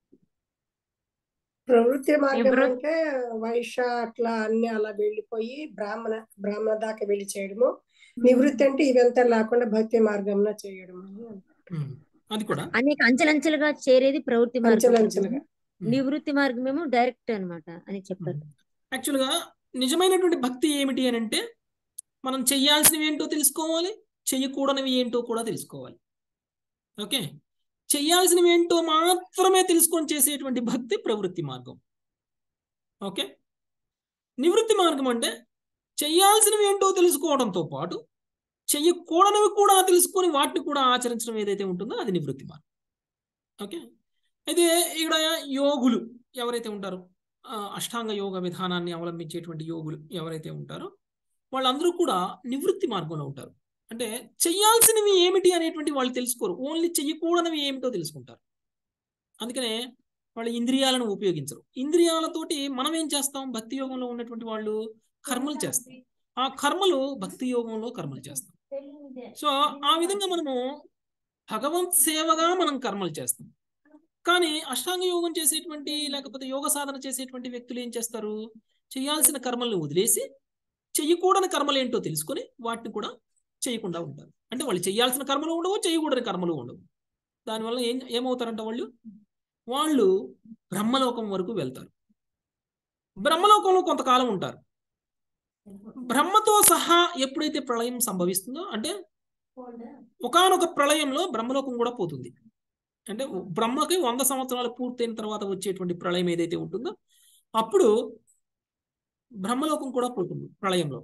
ప్రవృత్తి మార్గం నివృత్తి. అంటే వైశ్య అట్లా అన్ని అలా వెళ్ళిపోయి బ్రాహ్మణ బ్రాహ్మణ దాకా వెళ్ళి చేయడము నివృత్తి అంటే ఇవంతా లేకుండా భక్తి మార్గంలో చేయడం అని ఉమ్, అది కూడా అనేక అంచెలంచెలుగా చేరేది ప్రవృత్తి మార్గం అంచెలంచెలుగా నివృత్తి మార్గమేమో డైరెక్ట్ అన్నమాట అని చెప్పారు యాక్చువల్గా నిజమైనటువంటి భక్తి ఏమిటి అని అంటే మనం చెయ్యాల్సినవి ఏంటో తెలుసుకోవాలి చెయ్యకూడనివి ఏంటో కూడా తెలుసుకోవాలి ఓకే చెయ్యాల్సినవి ఏంటో మాత్రమే తెలుసుకొని చేసేటువంటి భక్తి ప్రవృత్తి మార్గం ఓకే నివృత్తి మార్గం అంటే చెయ్యాల్సినవి ఏంటో తెలుసుకోవడంతో పాటు చెయ్యకూడనివి కూడా తెలుసుకొని వాటిని కూడా ఆచరించడం ఏదైతే ఉంటుందో అది నివృత్తి మార్గం ఓకే అయితే ఇక్కడ యోగులు ఎవరైతే ఉంటారో ఆ, అష్టాంగ యోగ విధానాన్ని అవలంబించేటువంటి యోగులు ఎవరైతే ఉంటారో వాళ్ళందరూ కూడా నివృత్తి మార్గంలో ఉంటారు అంటే చెయ్యాల్సినవి ఏమిటి అనేటువంటి వాళ్ళు తెలుసుకోరు ఓన్లీ చెయ్యకూడనివి ఏమిటో తెలుసుకుంటారు అందుకనే వాళ్ళు ఇంద్రియాలను ఉపయోగించరు ఇంద్రియాలతోటి మనం ఏం చేస్తాం భక్తి యోగంలో ఉన్నటువంటి వాళ్ళు కర్మలు చేస్తాం ఆ కర్మలు భక్తి యోగంలో కర్మలు చేస్తాం సో ఆ విధంగా మనము భగవంత్ సేవగా మనం కర్మలు చేస్తాం కానీ అష్టాంగ యోగం చేసేటువంటి లేకపోతే యోగ సాధన చేసేటువంటి వ్యక్తులు ఏం చేస్తారు చేయాల్సిన కర్మల్ని వదిలేసి చెయ్యకూడని కర్మలు ఏంటో తెలుసుకొని వాటిని కూడా చేయకుండా ఉంటారు అంటే వాళ్ళు చేయాల్సిన కర్మలు ఉండవు చేయకూడని కర్మలు ఉండవు దానివల్ల ఏం ఏమవుతారంట వాళ్ళు వాళ్ళు బ్రహ్మలోకం వరకు వెళ్తారు బ్రహ్మలోకంలో కొంతకాలం ఉంటారు బ్రహ్మతో సహా ఎప్పుడైతే ప్రళయం సంభవిస్తుందో అంటే ఒకానొక ప్రళయంలో బ్రహ్మలోకం కూడా పోతుంది అంటే బ్రహ్మకి వంద సంవత్సరాలు పూర్తయిన తర్వాత వచ్చేటువంటి ప్రళయం ఏదైతే ఉంటుందో అప్పుడు బ్రహ్మలోకం కూడా పోతుంది ప్రళయంలో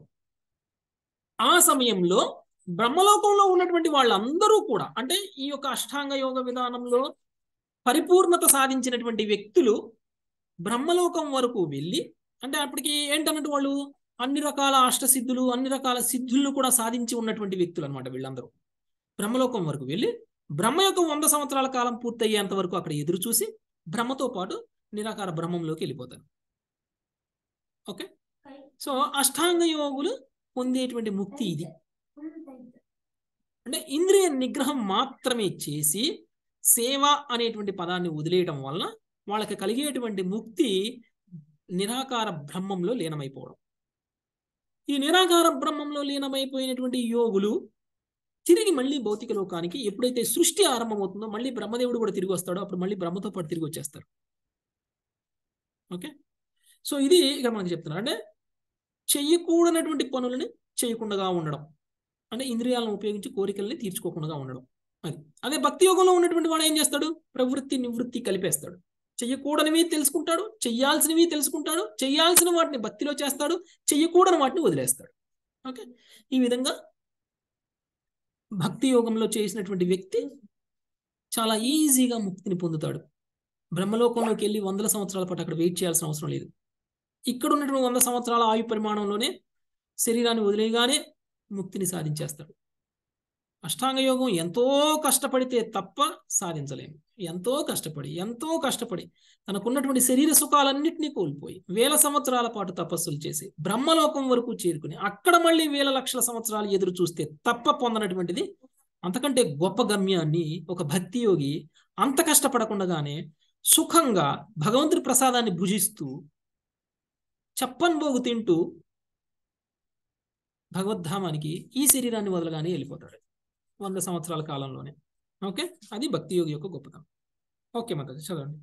ఆ సమయంలో బ్రహ్మలోకంలో ఉన్నటువంటి వాళ్ళందరూ కూడా అంటే ఈ యొక్క అష్టాంగ యోగ విధానంలో పరిపూర్ణత సాధించినటువంటి వ్యక్తులు బ్రహ్మలోకం వరకు వెళ్ళి అంటే అప్పటికి ఏంటన్నట్టు వాళ్ళు అన్ని రకాల అష్టసిద్ధులు అన్ని రకాల సిద్ధులను కూడా సాధించి ఉన్నటువంటి వ్యక్తులు అనమాట వీళ్ళందరూ బ్రహ్మలోకం వరకు వెళ్ళి బ్రహ్మ యొక్క వంద సంవత్సరాల కాలం పూర్తయ్యేంత వరకు అక్కడ ఎదురు చూసి బ్రహ్మతో పాటు నిరాకార బ్రహ్మంలోకి వెళ్ళిపోతారు ఓకే సో అష్టాంగ యోగులు పొందేటువంటి ముక్తి ఇది అంటే ఇంద్రియ నిగ్రహం మాత్రమే చేసి సేవ అనేటువంటి పదాన్ని వదిలేయడం వలన వాళ్ళకి కలిగేటువంటి ముక్తి నిరాకార బ్రహ్మంలో లీనమైపోవడం ఈ నిరాకార బ్రహ్మంలో లీనమైపోయినటువంటి యోగులు తిరిగి మళ్ళీ భౌతిక లోకానికి ఎప్పుడైతే సృష్టి ఆరంభమవుతుందో మళ్ళీ బ్రహ్మదేవుడు కూడా తిరిగి వస్తాడో అప్పుడు మళ్ళీ బ్రహ్మతో పాటు తిరిగి వచ్చేస్తారు ఓకే సో ఇది ఇక్కడ మనకి చెప్తున్నారు అంటే చెయ్యకూడనటువంటి పనులని చేయకుండా ఉండడం అంటే ఇంద్రియాలను ఉపయోగించి కోరికల్ని తీర్చుకోకుండా ఉండడం అది అదే భక్తి యోగంలో ఉన్నటువంటి వాడు ఏం చేస్తాడు ప్రవృత్తి నివృత్తి కలిపేస్తాడు చెయ్యకూడనివి తెలుసుకుంటాడు చెయ్యాల్సినవి తెలుసుకుంటాడు చెయ్యాల్సిన వాటిని భక్తిలో చేస్తాడు చెయ్యకూడని వాటిని వదిలేస్తాడు ఓకే ఈ విధంగా భక్తి యోగంలో చేసినటువంటి వ్యక్తి చాలా ఈజీగా ముక్తిని పొందుతాడు బ్రహ్మలోకంలోకి వెళ్ళి వందల సంవత్సరాల పాటు అక్కడ వెయిట్ చేయాల్సిన అవసరం లేదు ఇక్కడ ఉన్నటువంటి వంద సంవత్సరాల ఆయు పరిమాణంలోనే శరీరాన్ని వదిలేయగానే ముక్తిని సాధించేస్తాడు అష్టాంగ యోగం ఎంతో కష్టపడితే తప్ప సాధించలేము ఎంతో కష్టపడి ఎంతో కష్టపడి తనకున్నటువంటి శరీర సుఖాలన్నింటినీ కోల్పోయి వేల సంవత్సరాల పాటు తపస్సులు చేసి బ్రహ్మలోకం వరకు చేరుకుని అక్కడ మళ్ళీ వేల లక్షల సంవత్సరాలు ఎదురు చూస్తే తప్ప పొందనటువంటిది అంతకంటే గొప్ప గమ్యాన్ని ఒక భక్తి యోగి అంత కష్టపడకుండానే సుఖంగా భగవంతుడి ప్రసాదాన్ని భుజిస్తూ చెప్పన్బోగు తింటూ భగవద్ధామానికి ఈ శరీరాన్ని వదలగానే వెళ్ళిపోతాడు వంద సంవత్సరాల కాలంలోనే ఓకే అది భక్తి యోగి యొక్క గొప్పతనం ఓకే మాతాజీ చదవండి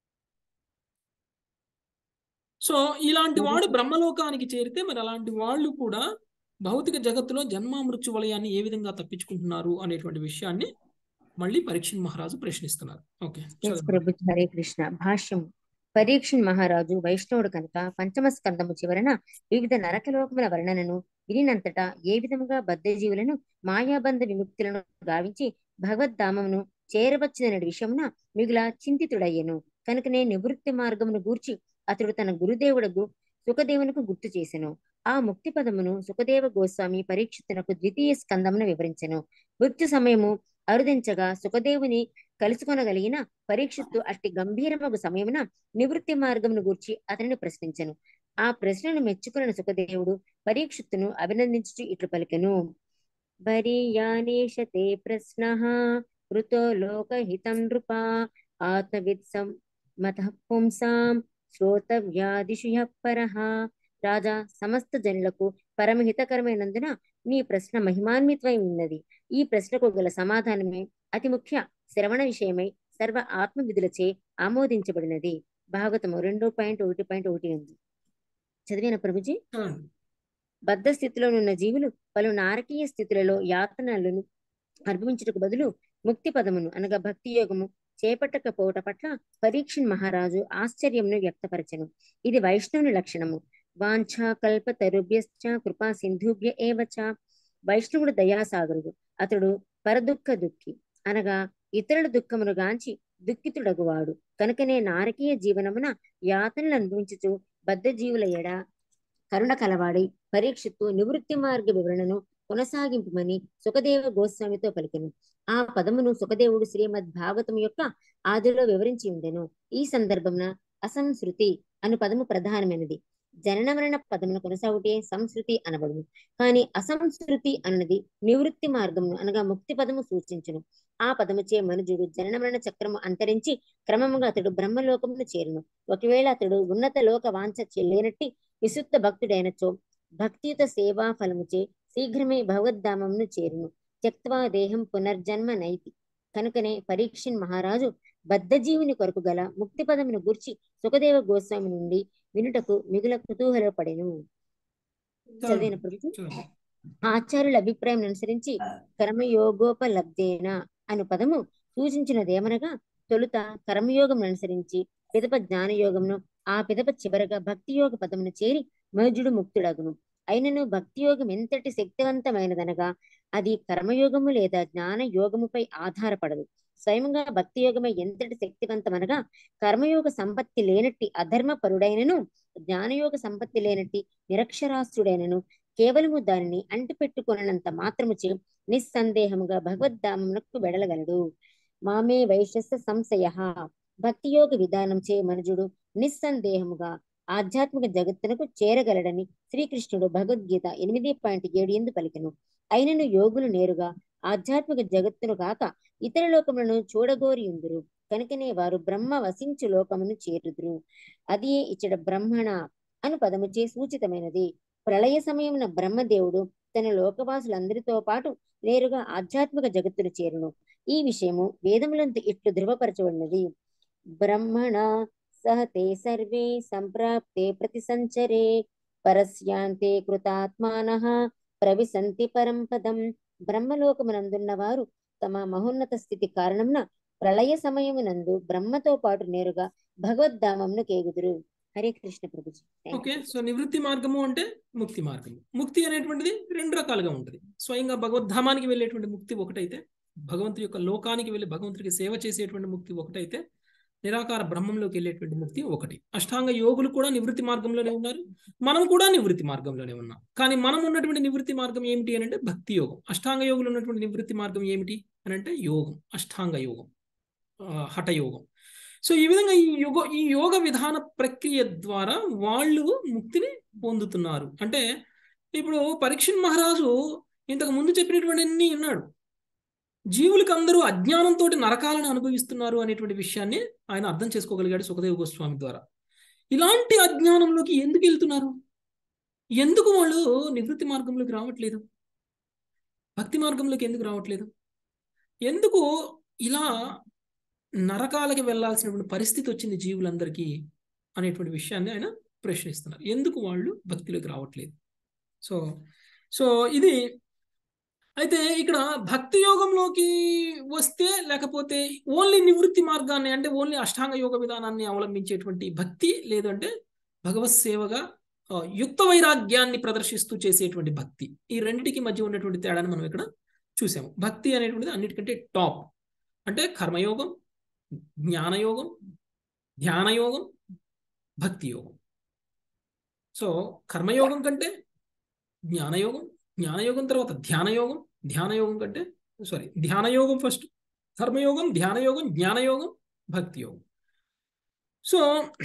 సో ఇలాంటి వాడు బ్రహ్మలోకానికి చేరితే మరి అలాంటి వాళ్ళు కూడా భౌతిక జగత్తులో జన్మ మృత్యు వలయాన్ని ఏ విధంగా తప్పించుకుంటున్నారు అనేటువంటి విషయాన్ని మళ్ళీ పరీక్షణ్ మహారాజు ప్రశ్నిస్తున్నారు ఓకే ఎస్ ప్రభు హరే కృష్ణ భాష్యం పరీక్షణ్ మహారాజు వైష్ణవుడు కనుక పంచమ స్కందము చివరన వివిధ నరకలోకముల వర్ణనను వినినంతటా ఏ విధముగా బద్ధజీవులను మాయాబంధ విముక్తులను గావించి భగవద్ధామమును చేరవచ్చిన విషయమున మిగుల చింతితుడయ్యను కనుకనే నివృత్తి మార్గమును గూర్చి అతడు తన గురుదేవుడకు సుఖదేవునకు గుర్తు చేసెను ఆ ముక్తి పదమును సుఖదేవ గోస్వామి పరీక్షితునకు ద్వితీయ స్కందమును వివరించెను మృత్యు సమయము అరుదించగా సుఖదేవుని కలుసుకొనగలిగిన పరీక్షిత్తు అట్టి గంభీరమగు సమయమున నివృత్తి మార్గమును గూర్చి అతనిని ప్రశ్నించెను ఆ ప్రశ్నను మెచ్చుకున్న సుఖదేవుడు పరీక్షిత్తును అభినందించుచు ఇట్లు పలికెను బరీయానేషతే ప్రశ్న కృతో లోకహితం నృపా ఆత్మవిత్ మత పుంసాం శ్రోతవ్యాదిషు యః పరః రాజా సమస్త జనులకు పరమహితకరమైనందున నీ ప్రశ్న మహిమాన్వితమై ఉన్నది ఈ ప్రశ్నకు గల సమాధానమే అతి ముఖ్య శ్రవణ విషయమై సర్వ ఆత్మ విధులచే ఆమోదించబడినది భాగవతము రెండు పాయింట్ ఒకటి పాయింట్ ఒకటి ఉంది చదివిన ప్రభుజీ చదవండి. బద్ధ స్థితిలో ఉన్న జీవులు పలు నారకీయ స్థితులలో యాతనలను అనుభవించుటకు బదులు ముక్తి పదమును అనగా భక్తి యోగము చేపట్టకపోవట పట్ల పరీక్షణ్ మహారాజు ఆశ్చర్యమును వ్యక్తపరచెను ఇది వైష్ణవుని లక్షణము వాంఛా కల్ప తరుభ్యశ్చ కృపా సింధుభ్య ఏవచ వైష్ణవుడు దయాసాగరుడు అతడు పరదుఃఖ దుఃఖి అనగా ఇతరుల దుఃఖమును గాంచి దుఃఖితుడగువాడు కనుకనే నారకీయ జీవనమున యాతనలు అనుభవించుచు బద్ధ జీవుల ఎడ కరుణ కలవాడి పరీక్షిత్తు నివృత్తి మార్గ వివరణను కొనసాగింపమని సుఖదేవ గోస్వామితో పలికెను ఆ పదమును సుఖదేవుడు శ్రీమద్ భాగవతం యొక్క ఆదిలో వివరించి ఉండెను ఈ సందర్భమున అసంశృతి అను పదము ప్రధానమైనది జనన మరణ పదమును కొనసాగుటే సంస్కృతి అనబడును కానీ అసంస్కృతి అన్నది నివృత్తి మార్గమును అనగా ముక్తి పదము సూచించును ఆ పదముచే మనుజుడు జనన మరణ చక్రము అంతరించి క్రమముగా అతడు బ్రహ్మలోకమును చేరును ఒకవేళ అతడు ఉన్నత లోక వాంఛ లేనట్టి విశుద్ధ భక్తుడైనచో భక్తియుత సేవా ఫలముచే శీఘ్రమే భగవద్ధామమును చేరును త్యక్వా దేహం పునర్జన్మ నైతి కనుకనే పరీక్షిన్ మహారాజు బద్ధజీవుని కొరకు గల ముక్తి పదమును గూర్చి సుఖదేవ గోస్వామి నుండి వినుటకు మిగుల కుతూహలపడెను చదివిన ప్రభుత్వం చదవండి. ఆచార్యుల అభిప్రాయం అనుసరించి కర్మయోగోపలబ్ధేన అను పదము సూచించినదేమనగా తొలుత కర్మయోగం అనుసరించి పిదప జ్ఞానయోగమును ఆ పిదప చివరగా భక్తి యోగ పదమును చేరి మనుజుడు ముక్తుడగును అయినను భక్తి యోగం ఎంతటి శక్తివంతమైనదనగా అది కర్మయోగము లేదా జ్ఞాన యోగముపై ఆధారపడదు స్వయంగా భక్తి యోగమే ఎంతటి శక్తివంతమనగా కర్మయోగ సంపత్తి లేనట్టి అధర్మ పరుడైనను జ్ఞానయోగ సంపత్తి లేనట్టి నిరక్షరాస్యుడైనను కేవలము దానిని అంటిపెట్టుకున్నంత మాత్రముచే నిస్సందేహముగా భగవద్ధామమునకు వెడలగలడు మామే వైశ్యస్య సంశయ భక్తి యోగ విధానం చే మనుజుడు నిస్సందేహముగా ఆధ్యాత్మిక జగత్తునకు చేరగలడని శ్రీకృష్ణుడు భగవద్గీత ఎనిమిది పాయింట్ ఏడు ఎందు పలికెను అయినను యోగులు నేరుగా ఆధ్యాత్మిక జగత్తును కాక ఇతర లోకములను చూడగోరి ఉందురు కనుకనే వారు బ్రహ్మ వసించు లోకమును చేరుదురు అది ఇచ్చట బ్రహ్మణ అను పదముచే సూచితమైనది ప్రళయ సమయమున బ్రహ్మదేవుడు తన లోకవాసులందరితో పాటు నేరుగా ఆధ్యాత్మిక జగత్తును చేరును ఈ విషయము వేదములందు ఇట్లు ధృవపరచబడినది బ్రహ్మణ సహతే సర్వే సంప్రాప్తే ప్రతి సంచరే పరస్యాంతే కృతాత్మాన ప్రవిశంతి పరం పదం బ్రహ్మలోకమునందున్న వారు తమ మహోన్నత స్థితి కారణంన ప్రళయ సమయమునందు బ్రహ్మతో పాటు నేరుగా భగవద్ధామంను కేగుదురు హరే కృష్ణ ప్రభుజీ Thank ఓకే you. సో నివృత్తి మార్గము అంటే ముక్తి మార్గము ముక్తి అనేటువంటిది రెండు రకాలుగా ఉంటుంది స్వయంగా భగవద్ధామానికి వెళ్ళేటువంటి ముక్తి ఒకటైతే భగవంతుడి యొక్క లోకానికి వెళ్ళి భగవంతుడికి సేవ చేసేటువంటి ముక్తి ఒకటైతే నిరాకార బ్రహ్మంలోకి వెళ్ళేటువంటి ముక్తి ఒకటి అష్టాంగ యోగులు కూడా నివృత్తి మార్గంలోనే ఉన్నారు మనం కూడా నివృత్తి మార్గంలోనే ఉన్నాం కానీ మనం ఉన్నటువంటి నివృత్తి మార్గం ఏమిటి అని అంటే భక్తి యోగం అష్టాంగ యోగులు ఉన్నటువంటి నివృత్తి మార్గం ఏమిటి అని అంటే యోగం అష్టాంగ యోగం ఆ, హఠయోగం సో ఈ విధంగా ఈ యోగ ఈ యోగ విధాన ప్రక్రియ ద్వారా వాళ్ళు ముక్తిని పొందుతున్నారు అంటే ఇప్పుడు పరీక్షణ్ మహారాజు ఇంతకు ముందు చెప్పినటువంటి అన్ని ఉన్నాడు జీవులకు అందరూ అజ్ఞానంతో నరకాలను అనుభవిస్తున్నారు అనేటువంటి విషయాన్ని ఆయన అర్థం చేసుకోగలిగాడు సుఖదేవ గోస్వామి ద్వారా ఇలాంటి అజ్ఞానంలోకి ఎందుకు వెళ్తున్నారు ఎందుకు వాళ్ళు నివృత్తి మార్గంలోకి రావట్లేదు భక్తి మార్గంలోకి ఎందుకు రావట్లేదు ఎందుకు ఇలా నరకాలకి వెళ్ళాల్సినటువంటి పరిస్థితి వచ్చింది జీవులందరికీ అనేటువంటి విషయాన్ని ఆయన ప్రశ్నిస్తున్నారు ఎందుకు వాళ్ళు భక్తిలోకి రావట్లేదు సో సో ఇది అయితే ఇక్కడ భక్తి యోగంలోకి వస్తే లేకపోతే ఓన్లీ నివృత్తి మార్గాన్ని అంటే ఓన్లీ అష్టాంగ యోగ విధానాన్ని అవలంబించేటువంటి భక్తి లేదంటే భగవత్ సేవగా ఆ, యుక్త వైరాగ్యాన్ని ప్రదర్శిస్తూ చేసేటువంటి భక్తి ఈ రెండిటికి మధ్య ఉన్నటువంటి తేడాను మనం ఇక్కడ చూసాము భక్తి అనేటువంటిది అన్నిటికంటే టాప్ అంటే కర్మయోగం జ్ఞానయోగం ధ్యానయోగం భక్తి యోగం సో కర్మయోగం కంటే జ్ఞానయోగం జ్ఞానయోగం తర్వాత ధ్యానయోగం ధ్యానయోగం కంటే సారీ ధ్యానయోగం ఫస్ట్ కర్మయోగం ధ్యానయోగం జ్ఞానయోగం భక్తి యోగం సో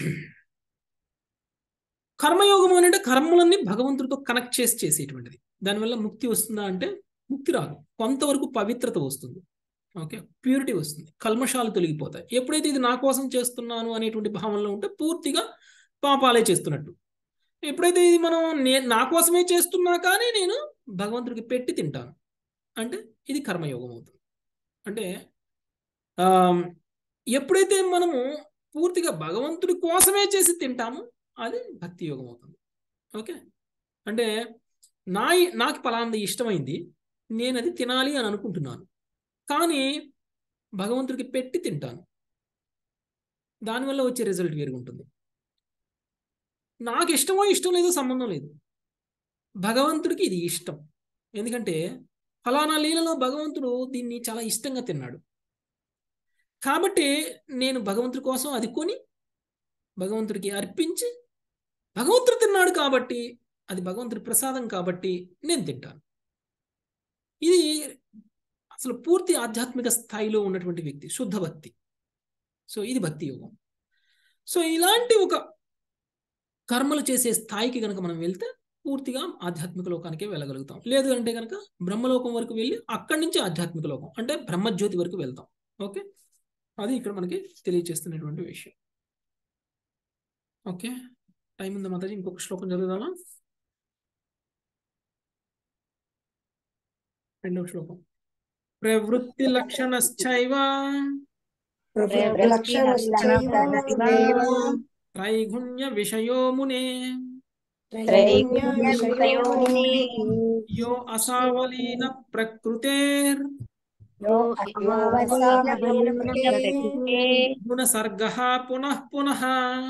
కర్మయోగం అని అంటే కర్మలన్నీ భగవంతుడితో కనెక్ట్ చేసి చేసేటువంటిది దానివల్ల ముక్తి వస్తుందా అంటే ముక్తి రాదు కొంతవరకు పవిత్రత వస్తుంది ఓకే ప్యూరిటీ వస్తుంది కల్మషాలు తొలగిపోతాయి ఎప్పుడైతే ఇది నా కోసం చేస్తున్నాను అనేటువంటి భావనలో ఉంటే పూర్తిగా పాపాలే చేస్తున్నట్టు ఎప్పుడైతే ఇది మనం నేను నా కోసమే చేస్తున్నా కానీ నేను భగవంతుడికి పెట్టి తింటాను అంటే ఇది కర్మయోగం అవుతుంది అంటే ఆ, ఎప్పుడైతే మనము పూర్తిగా భగవంతుడి కోసమే చేసి తింటామో అది భక్తి యోగం అవుతుంది ఓకే అంటే నా నాకు పలాంది ఇష్టమైంది నేను అది తినాలి అని అనుకుంటున్నాను కానీ భగవంతుడికి పెట్టి తింటాను దానివల్ల వచ్చే రిజల్ట్ వేరుగా ఉంటుంది నాకు ఇష్టమో ఇష్టం లేదో సంబంధం లేదు భగవంతుడికి ఇది ఇష్టం ఎందుకంటే ఫలానా లీలలో భగవంతుడు దీన్ని చాలా ఇష్టంగా తిన్నాడు కాబట్టి నేను భగవంతుడి కోసం అది కొని భగవంతుడికి అర్పించి భగవంతుడు తిన్నాడు కాబట్టి అది భగవంతుడి ప్రసాదం కాబట్టి నేను తింటాను ఇది అసలు పూర్తి ఆధ్యాత్మిక స్థాయిలో ఉన్నటువంటి వ్యక్తి శుద్ధ భక్తి సో ఇది భక్తి యోగం సో ఇలాంటి ఒక కర్మలు చేసే స్థాయికి కనుక మనం వెళ్తే పూర్తిగా ఆధ్యాత్మిక లోకానికే వెళ్ళగలుగుతాం లేదు అంటే కనుక బ్రహ్మలోకం వరకు వెళ్ళి అక్కడి నుంచి ఆధ్యాత్మిక లోకం అంటే బ్రహ్మజ్యోతి వరకు వెళ్తాం ఓకే అది ఇక్కడ మనకి తెలియచేస్తున్నటువంటి విషయం ఓకే టైం ఉందా మాతాజీ ఇంకొక శ్లోకం చదువుదామా రెండవ శ్లోకం ప్రవృత్తి లక్షణశ్చైవ త్రైగుణ్య విషయో మునే యో అసావలీన ప్రకృతేర్ గుణసర్గ పునః పునః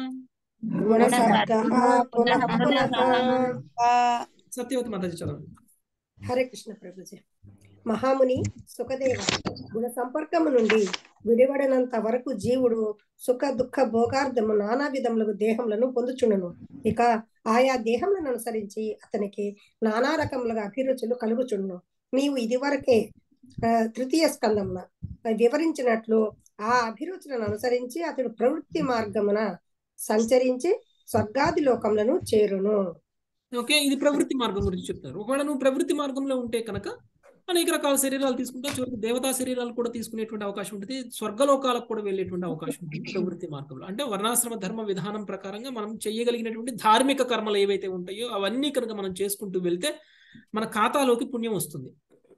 సత్యవతి మాతాజీ చదవండి హరే కృష్ణ ప్రభుజీ మహాముని సుఖదేవ గుణ సంపర్కము నుండి విడివడనంత వరకు జీవుడు సుఖ దుఃఖ భోగార్థము నానా విధములకు దేహములను పొందుచుండును ఇక ఆయా దేహములను అనుసరించి అతనికి నానా రకములుగా అభిరుచులు కలుగుచుండును నీవు ఇదివరకే ఆ, తృతీయ స్కందమున వివరించినట్లు ఆ అభిరుచులను అనుసరించి అతడు ప్రవృత్తి మార్గమున సంచరించి స్వర్గాది లోకములను చేరును ఓకే ఇది ప్రవృత్తి మార్గం గురించి చెప్తున్నారు ఒకవేళ నువ్వు ప్రవృత్తి మార్గంలో ఉంటే కనుక అనేక రకాల శరీరాలు తీసుకుంటావు చివరికి దేవతా శరీరాలు కూడా తీసుకునేటువంటి అవకాశం ఉంటుంది స్వర్గలోకాలకు కూడా వెళ్ళేటువంటి అవకాశం ఉంటుంది ప్రవృత్తి మార్గంలో అంటే వర్ణాశ్రమ ధర్మ విధానం ప్రకారంగా మనం చేయగలిగినటువంటి ధార్మిక కర్మలు ఏవైతే ఉంటాయో అవన్నీ కనుక మనం చేసుకుంటూ వెళ్తే మన ఖాతాలోకి పుణ్యం వస్తుంది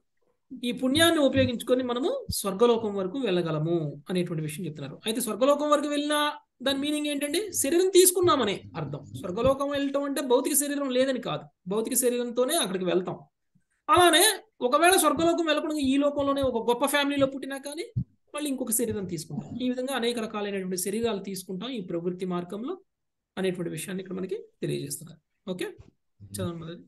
ఈ పుణ్యాన్ని ఉపయోగించుకొని మనము స్వర్గలోకం వరకు వెళ్ళగలము అనేటువంటి విషయం చెప్తున్నారు అయితే స్వర్గలోకం వరకు వెళ్ళినా దాని మీనింగ్ ఏంటంటే శరీరం తీసుకున్నామనే అర్థం స్వర్గలోకం వెళ్ళటం అంటే భౌతిక శరీరం లేదని కాదు భౌతిక శరీరంతోనే అక్కడికి వెళ్తాం అలానే ఒకవేళ స్వర్గలోకం వెళ్ళకుండా ఈ లోకంలోనే ఒక గొప్ప ఫ్యామిలీలో పుట్టినా కానీ మళ్ళీ ఇంకొక శరీరం తీసుకుంటాం ఈ విధంగా అనేక రకాలైనటువంటి శరీరాలు తీసుకుంటాం ఈ ప్రవృత్తి మార్గంలో అనేటువంటి విషయాన్ని ఇక్కడ మనకి తెలియజేస్తున్నారు ఓకే చదవండి మొదటి.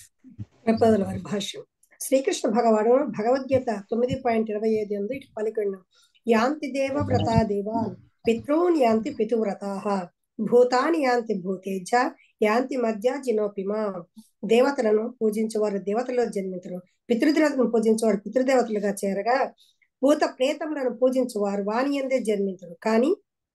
ప్రపదల వారి భాష్యం శ్రీకృష్ణ భగవాను భగవద్గీత తొమ్మిది పాయింట్ ఇరవై ఐదు ఎందు ఇటు పలికొండు యాంతి దేవ వ్రతా దేవా పితॄన్ యాంతి పితువ్రతాః భూతాని యాంతి భూతేజ యాంతి మధ్య జినోపిమా దేవతలను పూజించేవారు దేవతలో జన్మించరు పితృదేవతలను పూజించేవారు పితృదేవతలుగా చేరగా భూత ప్రేతములను పూజించేవారు వాని ఎందే జన్మించరు కానీ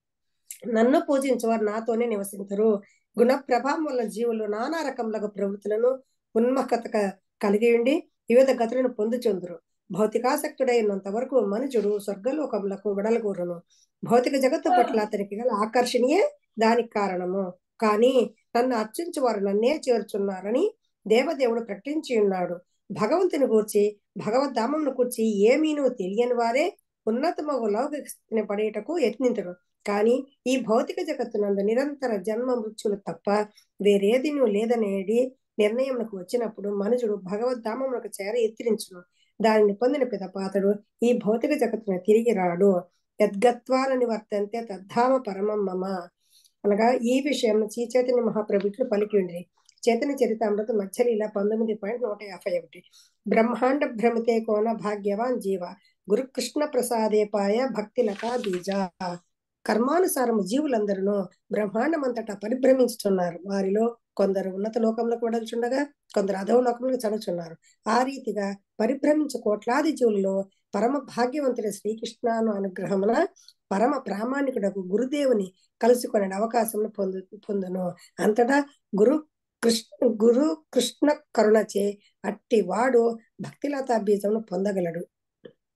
నన్ను పూజించేవారు నాతోనే నివసించరు గుణ ప్రభావం వల్ల జీవులు నానా రకములకు ప్రవృత్తులను ఉన్మఖత కలిగి ఉండి వివిధ గతులను పొందుచుందురు భౌతికాసక్తుడైనంత వరకు మనుషుడు స్వర్గలోకములకు వెడలగూరును భౌతిక జగత్తు పట్ల అతనికి గల ఆకర్షణీయే దానికి కారణము కానీ నన్ను అర్చించు వారు నన్నే చేర్చున్నారని దేవదేవుడు ప్రకటించి ఉన్నాడు భగవంతుని గూర్చి భగవద్ధామంను కూర్చి ఏమీనూ తెలియని వారే ఉన్నతమగు లౌకిక స్థితిని పడేటకు యత్నించడు కానీ ఈ భౌతిక జగత్తునందు నిరంతర జన్మ మృత్యులు తప్ప వేరేదినూ లేదనేది నిర్ణయంకు వచ్చినప్పుడు మనుషుడు భగవద్ధామమునకు చేర ఎత్తిరించును దానిని పొందిన పిదప అతడు ఈ భౌతిక జగత్తును తిరిగి రాడు యద్గత్వాలని వర్తంతే తద్ధామ పరమం మమ అనగా ఈ విషయం శ్రీ చైతన్య మహాప్రభుత్వం పలికి ఉండి చైతన్య చరితామృత మధ్యలీల పంతొమ్మిది పాయింట్ నూట యాభై ఒకటి బ్రహ్మాండ భ్రమితే కోన భాగ్యవాన్ జీవ గురు కృష్ణ ప్రసాదేపాయ భక్తి లతా బీజ కర్మానుసారము జీవులందరూ బ్రహ్మాండమంతటా పరిభ్రమించుతున్నారు వారిలో కొందరు ఉన్నత లోకంలోకి వెడల్చుండగా కొందరు అధవ లోకంలోకి చదువుతున్నారు ఆ రీతిగా పరిభ్రమించు కోట్లాది జీవులలో పరమ భాగ్యవంతుడి శ్రీకృష్ణను అనుగ్రహమున పరమ ప్రామాణికుడకు గురుదేవుని కలుసుకునే అవకాశం పొందు పొందును అంతటా గురు కృష్ణ గురు కృష్ణ కరుణచే అట్టి వాడు భక్తిలతా బీజమును పొందగలడు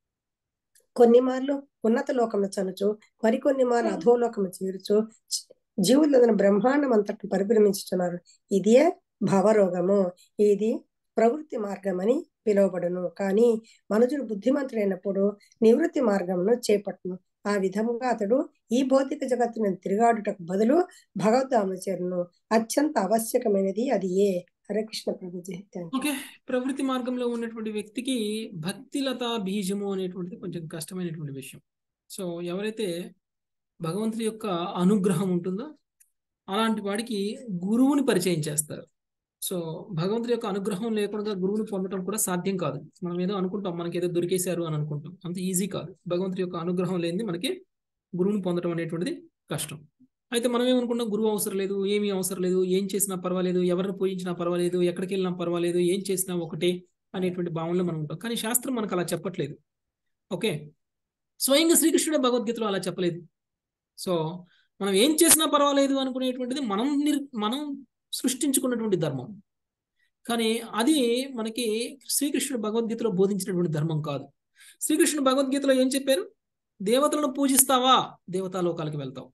కొన్ని మార్లు ఉన్నత లోకము చనుచు మరికొన్ని మార్లు అధోలోకము చేరుచు జీవులను బ్రహ్మాండం అంతటి పరిభ్రమించుతున్నారు ఇదే భవరోగము ఇది ప్రవృత్తి మార్గమని పిలువబడును కానీ మనుషుడు బుద్ధిమంతుడైనప్పుడు నివృత్తి మార్గమును చేపట్టును ఆ విధముగా అతడు ఈ భౌతిక జగత్తును తిరుగాడుటకు బదులు భగవద్ధామును చేరును అత్యంత ఆవశ్యకమైనది అది ఏ హరే కృష్ణ ప్రభుజీ థ్యాంక్ ఓకే ప్రవృత్తి మార్గంలో ఉన్నటువంటి వ్యక్తికి భక్తిలత బీజము అనేటువంటిది కొంచెం కష్టమైనటువంటి విషయం సో ఎవరైతే భగవంతుడి యొక్క అనుగ్రహం ఉంటుందో అలాంటి వాడికి గురువుని పరిచయం చేస్తారు సో భగవంతుడి యొక్క అనుగ్రహం లేకుండా గురువుని పొందడం కూడా సాధ్యం కాదు మనం ఏదో అనుకుంటాం మనకి ఏదో దొరికేశారు అని అనుకుంటాం అంత ఈజీ కాదు భగవంతుడి యొక్క అనుగ్రహం లేనిది మనకి గురువుని పొందడం అనేటువంటిది కష్టం అయితే మనం ఏమనుకుంటాం గురువు అవసరం లేదు ఏమీ అవసరం లేదు ఏం చేసినా పర్వాలేదు ఎవరిని పూజించినా పర్వాలేదు ఎక్కడికి వెళ్ళినా పర్వాలేదు ఏం చేసినా ఒకటే అనేటువంటి భావనలో మనం ఉంటాం కానీ శాస్త్రం మనకు అలా చెప్పట్లేదు ఓకే స్వయంగా శ్రీకృష్ణుడే భగవద్గీతలో అలా చెప్పలేదు సో మనం ఏం చేసినా పర్వాలేదు అనుకునేటువంటిది మనం నిర్ మనం సృష్టించుకున్నటువంటి ధర్మం కానీ అది మనకి శ్రీకృష్ణుడు భగవద్గీతలో బోధించినటువంటి ధర్మం కాదు శ్రీకృష్ణుడు భగవద్గీతలో ఏం చెప్పారు దేవతలను పూజిస్తావా దేవతాలోకాలకి వెళ్తావు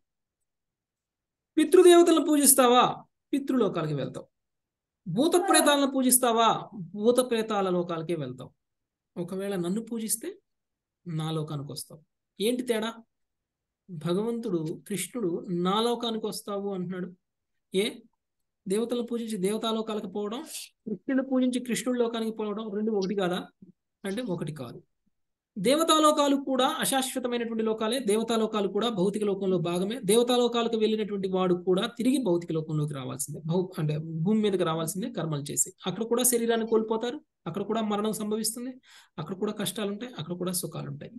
పితృదేవతలను పూజిస్తావా పితృలోకాలకి వెళ్తావు భూత ప్రేతాలను పూజిస్తావా భూత ప్రేతాల లోకాలకే వెళ్తావు ఒకవేళ నన్ను పూజిస్తే నా లోకానికి వస్తావు ఏంటి తేడా భగవంతుడు కృష్ణుడు నా లోకానికి వస్తావు అంటున్నాడు ఏ దేవతలను పూజించి దేవతాలోకాలకు పోవడం కృష్ణుడు పూజించి కృష్ణుడి లోకానికి పోవడం రెండు ఒకటి కాదా అంటే ఒకటి కాదు దేవతాలోకాలు కూడా అశాశ్వతమైనటువంటి లోకాలే దేవతాలోకాలు కూడా భౌతిక లోకంలో భాగమే దేవతాలోకాలకు వెళ్ళినటువంటి వాడు కూడా తిరిగి భౌతిక లోకంలోకి రావాల్సిందే భౌ అంటే భూమి మీదకి రావాల్సిందే కర్మలు చేసి అక్కడ కూడా శరీరాన్ని కోల్పోతారు అక్కడ కూడా మరణం సంభవిస్తుంది అక్కడ కూడా కష్టాలు ఉంటాయి అక్కడ కూడా సుఖాలు ఉంటాయి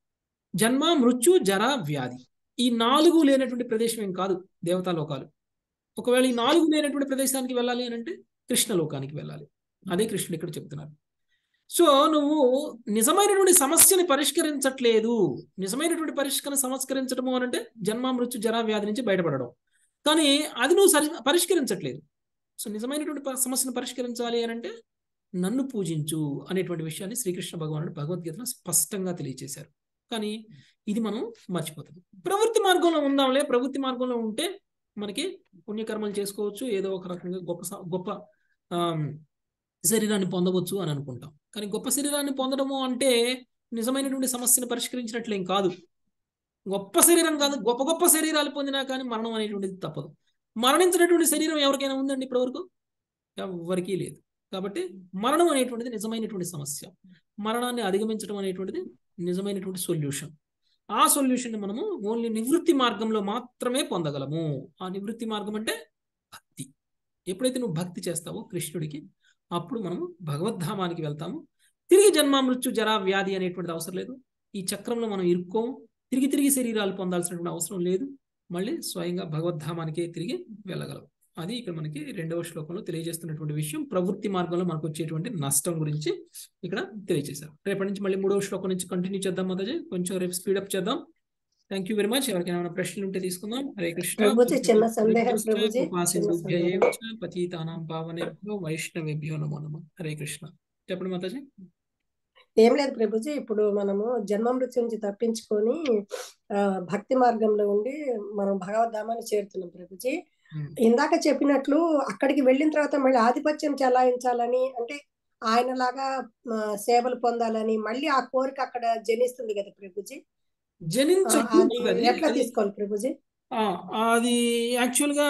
జన్మ మృత్యు జర వ్యాధి ఈ నాలుగు లేనటువంటి ప్రదేశం ఏం కాదు దేవతాలోకాలు ఒకవేళ ఈ నాలుగు లేనటువంటి ప్రదేశానికి వెళ్ళాలి అని అంటే కృష్ణలోకానికి వెళ్ళాలి అదే కృష్ణుడు ఇక్కడ చెప్తున్నారు సో నువ్వు నిజమైనటువంటి సమస్యని పరిష్కరించట్లేదు నిజమైనటువంటి పరిష్కరణ సంస్కరించడము అని అంటే జన్మ మృత్యు జరా వ్యాధి నుంచి బయటపడడం కానీ అది నువ్వు సరి పరిష్కరించట్లేదు సో నిజమైనటువంటి ప- సమస్యను పరిష్కరించాలి అని అంటే నన్ను పూజించు అనేటువంటి విషయాన్ని శ్రీకృష్ణ భగవానుడు భగవద్గీతలో స్పష్టంగా తెలియజేశారు కానీ ఇది మనం మర్చిపోతాం ప్రవృత్తి మార్గంలో ఉందాంలే ప్రవృత్తి మార్గంలో ఉంటే మనకి పుణ్యకర్మలు చేసుకోవచ్చు ఏదో ఒక రకంగా గొప్ప స- గొప్ప ఆమ్, శరీరాన్ని పొందవచ్చు అని అనుకుంటాం కానీ గొప్ప శరీరాన్ని పొందడము అంటే నిజమైనటువంటి సమస్యను పరిష్కరించినట్లేం కాదు గొప్ప శరీరం కాదు గొప్ప గొప్ప శరీరాలు పొందినా కానీ మరణం అనేటువంటిది తప్పదు మరణించినటువంటి శరీరం ఎవరికైనా ఉందండి ఇప్పటివరకు ఎవరికీ లేదు కాబట్టి మరణం అనేటువంటిది నిజమైనటువంటి సమస్య మరణాన్ని అధిగమించడం అనేటువంటిది నిజమైనటువంటి సొల్యూషన్ ఆ సొల్యూషన్ మనము ఓన్లీ నివృత్తి మార్గంలో మాత్రమే పొందగలము ఆ నివృత్తి మార్గం అంటే భక్తి ఎప్పుడైతే నువ్వు భక్తి చేస్తావో కృష్ణుడికి అప్పుడు మనము భగవద్ధామానికి వెళ్తాము తిరిగి జన్మ మృత్యు జరా వ్యాధి అనేటువంటిది అవసరం లేదు ఈ చక్రంలో మనం ఇరుక్కోము తిరిగి తిరిగి శరీరాలు పొందాల్సినటువంటి అవసరం లేదు మళ్ళీ స్వయంగా భగవద్ధామానికే తిరిగి వెళ్ళగలం అది ఇక్కడ మనకి రెండవ శ్లోకంలో తెలియజేస్తున్నటువంటి విషయం ప్రవృత్తి మార్గంలో మనకు వచ్చేటువంటి నష్టం గురించి ఇక్కడ తెలియజేశారు రేపటి నుంచి మళ్ళీ మూడవ శ్లోకం నుంచి కంటిన్యూ చేద్దాం మాతాజీ కొంచెం రేపు స్పీడప్ చేద్దాం థ్యాంక్ యూ వెరీ మచ్ ఎవరికైనా ఏమైనా ప్రశ్నలు ఉంటే తీసుకుందాం హరే కృష్ణ ప్రభుజీ చిన్న సందేహం ప్రభుజీ చిన్న ఉపాసిందుభ్యయేవ సందేహం చ పతీతానాం పావనేభ్యో వైష్ణవేభ్యో నమో నమః హరే కృష్ణ చెప్పండి మాతాజీ ఏం లేదు ప్రభుజీ ఇప్పుడు మనము జన్మ మృత్యు నుంచి తప్పించుకొని ఆ భక్తి మార్గంలో ఉండి మనం భగవద్ధామాన్ని చేరుతున్నాం ప్రభుజీ ఇందాక చెప్పినట్లు అక్కడికి వెళ్ళిన తర్వాత మళ్ళీ ఆధిపత్యం చెలాయించాలని అంటే ఆయన లాగా సేవలు పొందాలని మళ్ళీ ఆ కోరిక అక్కడ జనిస్తుంది కదా ప్రభుజీ ఆ, జనించకూడదు అది అది ఎట్లా అది తీసుకోవాలి ప్రభుజీ ఆ, అది యాక్చువల్గా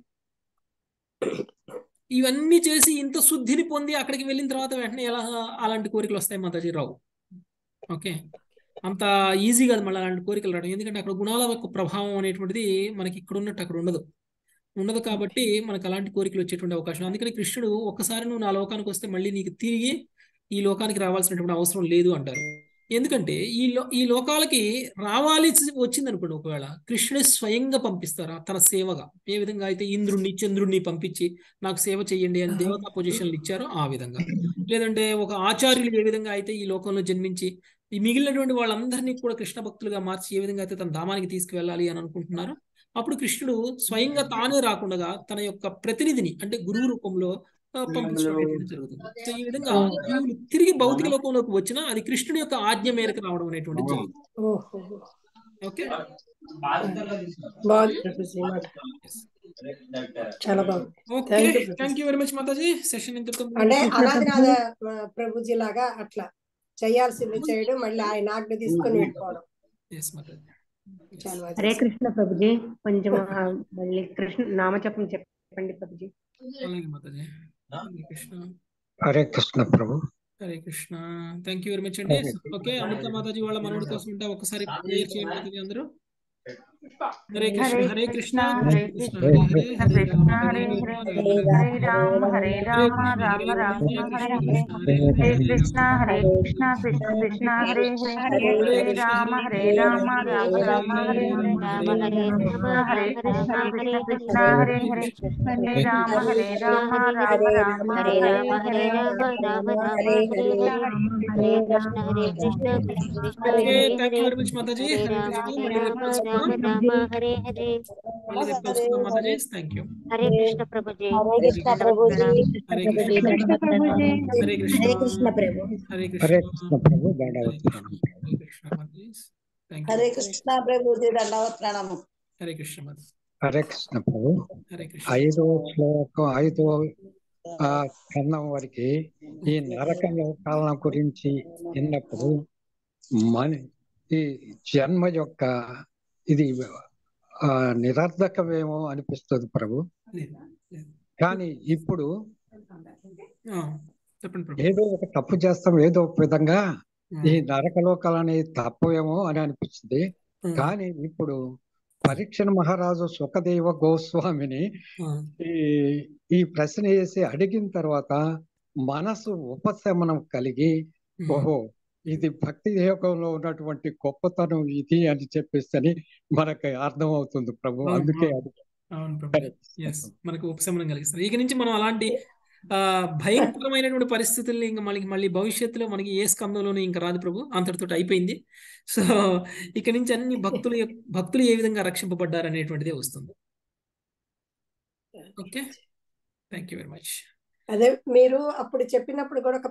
ఇవన్నీ చేసి ఇంత శుద్ధిని పొంది అక్కడికి వెళ్ళిన తర్వాత వెంటనే ఎలా అలాంటి కోరికలు వస్తాయి మాతాజీ రావు ఓకే అంత ఈజీ కాదు మళ్ళీ అలాంటి కోరికలు రావడం ఎందుకంటే అక్కడ గుణాల యొక్క ప్రభావం అనేటువంటిది మనకి ఇక్కడ ఉన్నట్టు అక్కడ ఉండదు ఉండదు కాబట్టి మనకు అలాంటి కోరికలు వచ్చేటువంటి అవకాశం అందుకని కృష్ణుడు ఒక్కసారి నువ్వు నా లోకానికి వస్తే మళ్ళీ నీకు తిరిగి ఈ లోకానికి రావాల్సినటువంటి అవసరం లేదు అంటారు ఎందుకంటే ఈ లో ఈ లోకాలకి రావాలి వచ్చింది అనుకోండి ఒకవేళ కృష్ణుడే స్వయంగా పంపిస్తారా తన సేవగా ఏ విధంగా అయితే ఇంద్రుణ్ణి చంద్రుణ్ణి పంపించి నాకు సేవ చేయండి అని దేవతా పొజిషన్లు ఇచ్చారో ఆ విధంగా లేదంటే ఒక ఆచార్యులు ఏ విధంగా అయితే ఈ లోకంలో జన్మించి ఈ మిగిలినటువంటి వాళ్ళందరినీ కూడా కృష్ణ భక్తులుగా మార్చి ఏ విధంగా అయితే తన ధామానికి తీసుకువెళ్ళాలి అని అనుకుంటున్నారో అప్పుడు కృష్ణుడు స్వయంగా తానే రాకుండా తన యొక్క ప్రతినిధిని అంటే గురువు రూపంలో ఆ, పంపించడం అనేటువంటిది జరుగుతుంది సో ఈ విధంగా జీవులు తిరిగి భౌతిక లోకంలోకి వచ్చినా అది కృష్ణుడి యొక్క ఆజ్ఞ మేరకు రావడం అనేటువంటిది జరుగుతుంది ఓహో ఓకే బాగుంది ప్రభుజీ మాకు చాలా బాగుంది ఓకే థ్యాంక్ యూ ప్రభుజీ థ్యాంక్ యూ వెరీ మచ్ మాతాజీ సెషన్ ఇంతటితో అంటే ముగిస్తున్నాం. అనాదినాథ ఆ, ప్రభుజీ లాగా అట్లా చేయాల్సింది చేయడం మళ్ళీ ఆయన ఆజ్ఞ తీసుకొని వెళ్ళిపోవడం Yes, మాతాజీ చాలా బాగా హరే చేశారు. కృష్ణ ప్రభుజీ కొంచెం ఆ, మళ్ళీ కృష్ణ నామజపం చెప్పండి ప్రభుజీ అలాగే మాతాజీ హరే కృష్ణ హరే కృష్ణ ప్రభు Hare Krishna thank you very much అండి ఓకే అమృత మాతాజీ వాళ్ళ మనవుడి కోసం ఉంటే ఒకసారి ప్రేయర్ చేయండి మాతాజీ అందరూ Hare Krishna Hare Krishna Hare Krishna Krishna Hare Hare Krishna Hare Hare Rama Hare Hare Hare Rama Hare Rama Rama Rama Rama Hare Hare Krishna Hare Hare Krishna Krishna Hare Krishna Krishna Krishna Hare Hare Hare Rama Hare Rama Rama Rama Hare Hare Hare Krishna Hare Krishna Krishna Krishna Hare Hare Hare Rama Hare Rama Rama Rama Hare Hare Hare Krishna Hare Krishna Krishna Krishna okay Hare thank you Hare very much మాతాజీ హరే హరే రామ కృష్ణ హరే మళ్ళీ రేపు రామ కలుసుకుందాం రామ హరే హరే మళ్ళీ రేపు కలుసుకుందాం మాతాజీ థ్యాంక్ యూ హరే కృష్ణ ప్రభుజీ హరే కృష్ణ ప్రభుజీ హరే హరే కృష్ణ కృష్ణ ప్రభుజీ హరే కృష్ణ హరే కృష్ణ ప్రభు హరే హరే కృష్ణ కృష్ణ ప్రభు దండవత్ ప్రణామం హరే కృష్ణ మాతాజీ థ్యాంక్ యూ హరే కృష్ణ ప్రభుజీ దండవత్ ప్రణామం హరే కృష్ణ మాతాజీ హరే కృష్ణ ప్రభు హరే కృష్ణ ఐదో శ్లోకం ఐదో ఆ ఖండం వరకు ఈ నరక లోకాల గురించి విన్నప్పుడు మన ఈ జన్మ యొక్క ఇది ఆ నిరర్ధకమేమో అనిపిస్తుంది ప్రభు లేదు, లేదు. కానీ ఇప్పుడు ఆ, చెప్పండి ప్రభు ఏదో ఒక తప్పు చేస్తాం ఏదో ఒక విధంగా ఆ, ఈ నరకలోకాలు అనేది తప్పేమో అని అనిపిస్తుంది ఆ, కానీ ఇప్పుడు పరీక్షణ మహారాజు సుఖదేవ గోస్వామిని ఆ, ఈ ఈ ప్రశ్న వేసి అడిగిన తర్వాత మనసు ఉపశమనం కలిగి ఉమ్, ఓహో ఇది భక్తి యోగంలో ఉన్నటువంటి గొప్పతనం ఇది అని చెప్పేసి మనకి అర్థం అవుతుంది ప్రభు అవును, అందుకే అవును. అడిగాను. అవును ప్రభు హరే కృష్ణ ఎస్ ప్రభు. మనకు ఉపశమనం కలిగిస్తారు ఇక నుంచి మనం అలాంటి ఆ భయంకరమైనటువంటి పరిస్థితుల్ని ఇంకా మళ్ళీ మళ్ళీ భవిష్యత్తులో మనకి ఏ స్కందంలోనూ ఇంకా రాదు ప్రభు అంతటితో అయిపోయింది సో ఇక నుంచి అన్ని భక్తులు యొక్క- భక్తులు ఏ విధంగా రక్షింపబడ్డారు అనేటువంటిదే వస్తుంది okay thank you very much అదే మీరు అప్పుడు చెప్పినప్పుడు కూడా ఒక